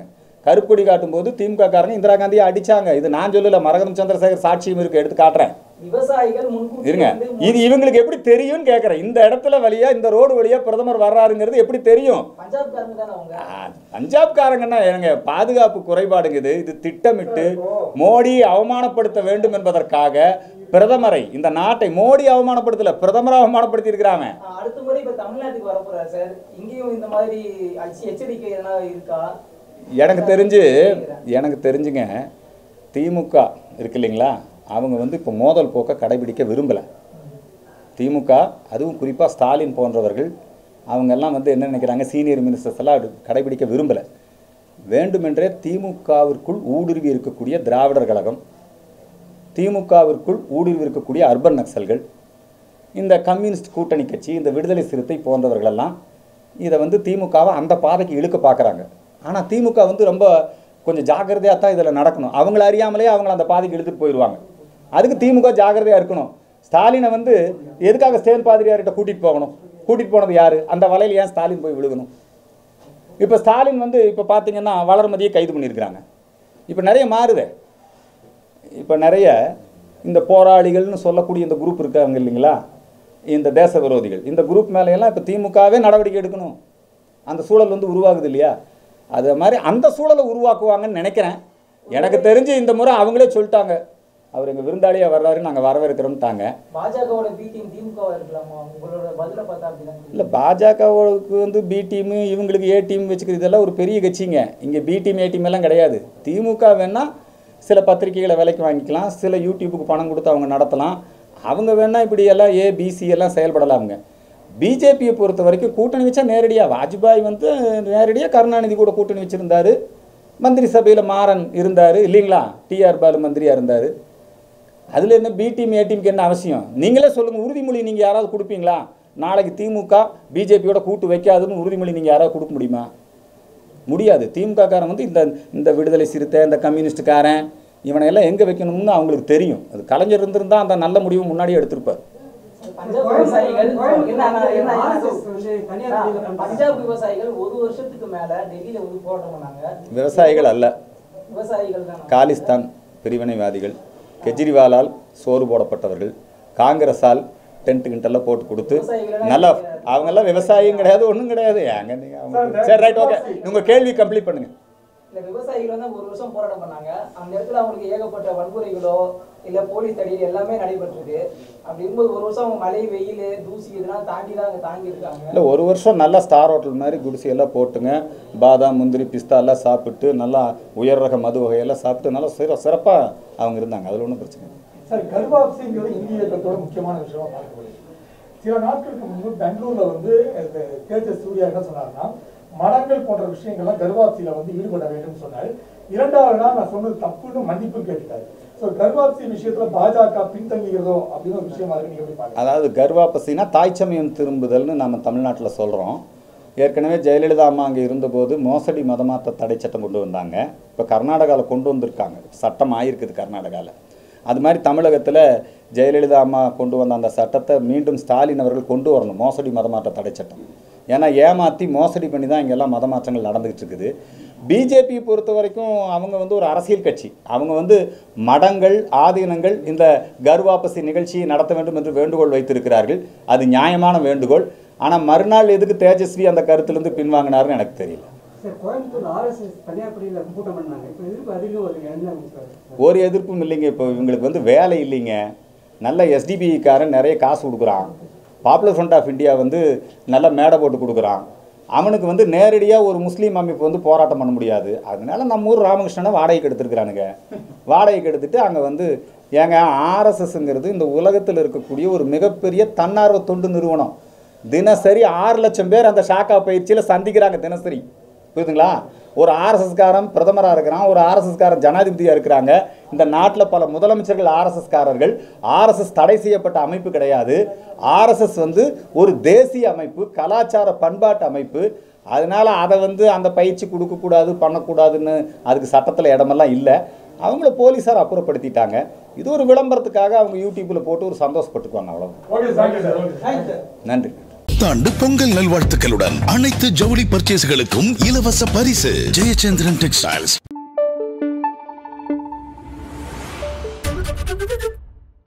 கருப்பு கொடி காட்டும் போது திமுக காரங்க இந்திரா காந்தியை அடிச்சாங்க இது நான் சொல்லல மரகதம் சந்திரசேகர் சாட்சியும் இருக்கு எடுத்து காட்டுறேன் விவசாயிகள் முன்கூட்டி இருங்க வந்து இது இவங்களுக்கு எப்படி தெரியும்னு கேட்குறேன் இந்த இடத்துல வழியா இந்த ரோடு வழியா பிரதமர் வர்றாருங்கிறது எப்படி தெரியும் பஞ்சாப்காரங்க தானே அவங்க ஆ, பஞ்சாப்காரங்கன்னா ஏங்க பாதுகாப்பு குறைபாடுங்குது இது திட்டமிட்டு மோடி அவமானப்படுத்த வேண்டும் என்பதற்காக பிரதமரை இந்த நாட்டை மோடி அவமானப்படுத்தல பிரதமரை அவமானப்படுத்தி இருக்கிறாங்க ஆ, அடுத்த முறை இப்ப தமிழ்நாட்டுக்கு வரப்போறாரு சார் இங்கேயும் இந்த மாதிரி அச்சு- எச்சரிக்கை எதனா இருக்கா எனக்கு தெரிஞ்சு எனக்கு தெரிஞ்சுங்க திமுக இருக்கு இல்லைங்களா அவங்க வந்து இப்போ மோதல் போக்கை கடைபிடிக்க விரும்பலை திமுக அதுவும் குறிப்பாக ஸ்டாலின் போன்றவர்கள் அவங்க எல்லாம் வந்து என்ன நினைக்கிறாங்க சீனியர் மினிஸ்டர்ஸ் எல்லாம் அது கடைபிடிக்க விரும்பலை வேண்டுமென்றே திமுகவிற்குள் ஊடுருவி இருக்கக்கூடிய திராவிடர் கழகம் திமுகவிற்குள் ஊடுருவி இருக்கக்கூடிய அர்பன் நக்சல்கள் இந்த கம்யூனிஸ்ட் கூட்டணி கட்சி இந்த விடுதலை சிறுத்தை போன்றவர்களெல்லாம் இதை வந்து திமுகவை அந்த பாதைக்கு இழுக்க பார்க்குறாங்க ஆனால் திமுக வந்து ரொம்ப கொஞ்சம் ஜாக்கிரதையாக தான் இதில் நடக்கணும் அவங்கள அறியாமலே அவங்கள அந்த பாதைக்கு இழுத்துட்டு போயிடுவாங்க அதுக்கு திமுக ஜாக்கிரதையாக இருக்கணும் ஸ்டாலினை வந்து எதுக்காக ஸ்டேன் பாதிரியார்கிட்ட கூட்டிகிட்டு போகணும் கூட்டிகிட்டு போனது யார் அந்த வலையில் ஏன் ஸ்டாலின் போய் விழுகணும் இப்போ ஸ்டாலின் வந்து இப்போ பார்த்தீங்கன்னா வளர்மதியை கைது பண்ணியிருக்கிறாங்க இப்போ நிறைய மாறுதே இப்போ நிறைய இந்த போராளிகள்னு சொல்லக்கூடிய இந்த குரூப் இருக்காங்க இல்லைங்களா இந்த தேச விரோதிகள் இந்த குரூப் மேலையெல்லாம் இப்போ திமுகவே நடவடிக்கை எடுக்கணும் அந்த சூழல் வந்து உருவாகுது இல்லையா அது மாதிரி அந்த சூழலை உருவாக்குவாங்கன்னு நினைக்கிறேன் எனக்கு தெரிஞ்சு இந்த முறை அவங்களே சொல்லிட்டாங்க அவர் எங்கள் விருந்தாளியாக வர்றாரு நாங்கள் வரவேற்கிறோம்ட்டாங்க பாஜகவோட பி டீம் திமுகவா இருக்கலாமா உங்களோட பதில பார்த்தா அப்படிதான் இல்லை பாஜகவுக்கு வந்து பி டீமு இவங்களுக்கு ஏ டீம் வச்சுக்கிறது இதெல்லாம் ஒரு பெரிய கட்சிங்க இங்கே பி டீம் ஏ டீம் எல்லாம் கிடையாது திமுக வேணா சில பத்திரிகைகளை விலைக்கு வாங்கிக்கலாம் சில யூடியூபுக்கு பணம் கொடுத்து அவங்க நடத்தலாம் அவங்க வேணா இப்படி எல்லாம் ஏ பிசி எல்லாம் செயல்படலாமுங்க பிஜேபியை பொறுத்த வரைக்கும் கூட்டணி வச்சா நேரடியாக வாஜ்பாய் வந்து நேரடியாக கருணாநிதி கூட கூட்டணி வச்சுருந்தாரு மந்திரி சபையில் மாறன் இருந்தார் இல்லைங்களா டிஆர் பாலு மந்திரியாக இருந்தார் அதில் என்ன பி டீம் ஏ டீமுக்கு என்ன அவசியம் நீங்களே சொல்லுங்கள் உறுதிமொழி நீங்கள் யாராவது கொடுப்பீங்களா நாளைக்கு திமுக பிஜேபியோட கூட்டு வைக்காதுன்னு உறுதிமொழி நீங்கள் யாராவது கொடுக்க முடியுமா முடியாது திமுக காரன் வந்து இந்த இந்த விடுதலை சிறுத்தை இந்த கம்யூனிஸ்டுக்காரன் இவனை எல்லாம் எங்கே வைக்கணும்னு அவங்களுக்கு தெரியும் அது கலைஞர் இருந்திருந்தா அந்த நல்ல முடிவு முன்னாடியே எடுத்திருப்பார் பஞ்சாப் விவசாயிகள் கோயம்புத்தூர் என்ன என்ன- என்ன- என்ன RSS வந்து தனியார் பள்ளியில பண்றாங்க. பஞ்சாப் விவசாயிகள் ஒரு வருஷத்துக்கு மேல டெல்லியில வந்து போராட்டம் பண்ணாங்க விவசாயிகள் அல்ல விவசாயிகள் தான் காலிஸ்தான் பிரிவினைவாதிகள் கெஜ்ரிவாலால் சோறு போடப்பட்டவர்கள் காங்கிரஸால் டென்ட் கிண்டெல்லாம் போட்டு கொடுத்து நல்லா அவங்கெல்லாம் விவசாயியும் கிடையாது ஒன்றும் கிடையாது ஏங்க நீங்க அவங்க சரி ரைட் ஓகே உங்கள் கேள்வி கம்ப்ளீட் பண்ணுங்க இந்த விவசாயிகள் வந்து ஒரு வருஷம் போராட்டம் பண்ணாங்க அந்த இடத்துல அவங்களுக்கு ஏகப்பட்ட வன்முறைகளோ இல்ல போலீஸ் தடியல் எல்லாமே நடைபெற்றிருக்கு அப்படி இருக்கும்போது ஒரு வருஷம் அவங்க மழை வெயில் தூசி இதெல்லாம் தாண்டி தான் அங்க தாங்கி இருக்காங்க இல்லை ஒரு வருஷம் நல்லா ஸ்டார் ஹோட்டல் மாதிரி குடிசையெல்லாம் போட்டுங்க பாதாம் முந்திரி பிஸ்தா எல்லாம் சாப்பிட்டு நல்லா உயர் ரக மது வகையெல்லாம் சாப்பிட்டு நல்லா சிற சிறப்பாக அவங்க இருந்தாங்க அதில் ஒன்றும் பிரச்சனை இல்லை சார் கர்வாப்சிங்கிறது இந்திய இயக்கத்தோட முக்கியமான விஷயமா பார்க்கப்படுது சில நாட்களுக்கு முன்பு பெங்களூர்ல வந்து இந்த தேஜஸ் சூர்யா என்ன சொன்னாருன்னா மடங்கள் போன்ற விஷயங்கள்லாம் கர்வாப்சியில வந்து ஈடுபட வேண்டும் சொன்னாரு இரண்டாவது நாள் நான் சொன்னது தப்புன்னு மன்னிப்பு கேட்டுட்டாரு ஸோ கர்வாப்சி விஷயத்துல பாஜக பின்தங்குகிறதோ அப்படின்னு ஒரு விஷயம் மாதிரி நீங்க எப்படி பாருங்க அதாவது கர்வாபசினா தாய்ச்சமயம் திரும்புதல்னு நம்ம தமிழ்நாட்டில் சொல்கிறோம் ஏற்கனவே ஜெயலலிதா அம்மா அங்கே இருந்தபோது மோசடி மதமாற்ற தடை சட்டம் கொண்டு வந்தாங்க இப்போ கர்நாடகாவில் கொண்டு வந்திருக்காங்க சட்டம் ஆயிருக்குது கர்நாடகாவில் அது மாதிரி தமிழகத்தில் ஜெயலலிதா அம்மா கொண்டு வந்த அந்த சட்டத்தை மீண்டும் ஸ்டாலின் அவர்கள் கொண்டு வரணும் மோசடி மதமாற்ற தடை சட்டம் ஏன்னா ஏமாற்றி மோசடி பண்ணி தான் இங்கெல்லாம் மத மாற்றங்கள் நடந்துகிட்டு இருக்குது பிஜேபி பொறுத்த வரைக்கும் அவங்க வந்து ஒரு அரசியல் கட்சி அவங்க வந்து மடங்கள் ஆதீனங்கள் இந்த கர்வாபசி நிகழ்ச்சியை நடத்த வேண்டும் என்று வேண்டுகோள் வைத்திருக்கிறார்கள் அது நியாயமான வேண்டுகோள் ஆனால் மறுநாள் எதுக்கு தேஜஸ்வி அந்த கருத்திலிருந்து பின்வாங்கினாருன்னு எனக்கு தெரியல சார் கோயம்புத்தூர் ஆர்எஸ்எஸ் தனியார் பள்ளியில கூட்டம் பண்ணாங்க இப்போ எதிர்ப்பு அதிகம் வருது என்ன சார் ஒரு எதிர்ப்பும் இல்லைங்க இப்போ இவங்களுக்கு வந்து வேலை இல்லைங்க நல்ல எஸ்டிபிக்காரன் நிறைய காசு கொடுக்குறான் பாப்புலர் ஃப்ரண்ட் ஆஃப் இந்தியா வந்து நல்ல மேடை போட்டு கொடுக்குறான் அவனுக்கு வந்து நேரடியாக ஒரு முஸ்லீம் அமைப்பு வந்து போராட்டம் பண்ண முடியாது அதனால நம்ம ஊர் ராமகிருஷ்ணனை வாடகைக்கு எடுத்துருக்குறானுங்க வாடகைக்கு எடுத்துட்டு அங்கே வந்து ஏங்க ஆர்எஸ்எஸ்ங்கிறது இந்த உலகத்தில் இருக்கக்கூடிய ஒரு மிகப்பெரிய தன்னார்வ தொண்டு நிறுவனம் தினசரி ஆறு லட்சம் பேர் அந்த ஷாக்கா பயிற்சியில் சந்திக்கிறாங்க தினசரி புரியுதுங்களா ஒரு ஆர்எஸ்எஸ்காரன் பிரதமராக இருக்கிறான் ஒரு ஆர்எஸ்எஸ்காரன் ஜனாதிபதியாக இருக்கிறாங்க இந்த நாட்டில் பல முதலமைச்சர்கள் ஆர்எஸ்எஸ்காரர்கள் ஆர்எஸ்எஸ் தடை செய்யப்பட்ட அமைப்பு கிடையாது ஆர்எஸ்எஸ் வந்து ஒரு தேசிய அமைப்பு கலாச்சார பண்பாட்டு அமைப்பு அதனால அதை வந்து அந்த பயிற்சி கொடுக்கக்கூடாது பண்ணக்கூடாதுன்னு அதுக்கு சட்டத்தில் இடமெல்லாம் இல்லை அவங்கள போலீஸார் அப்புறப்படுத்திட்டாங்க இது ஒரு விளம்பரத்துக்காக அவங்க யூடியூப்பில் போட்டு ஒரு சந்தோஷப்பட்டுக்குவாங்க அவ்வளோ ஓகே தேங்க்யூ சார் ஓகே நன்றி புத்தாண்டு பொங்கல் நல்வாழ்த்துக்களுடன் அனைத்து ஜவுளி பர்ச்சேஸ்களுக்கும் இலவச பரிசு ஜெயச்சந்திரன் டெக்ஸ்டைல்ஸ்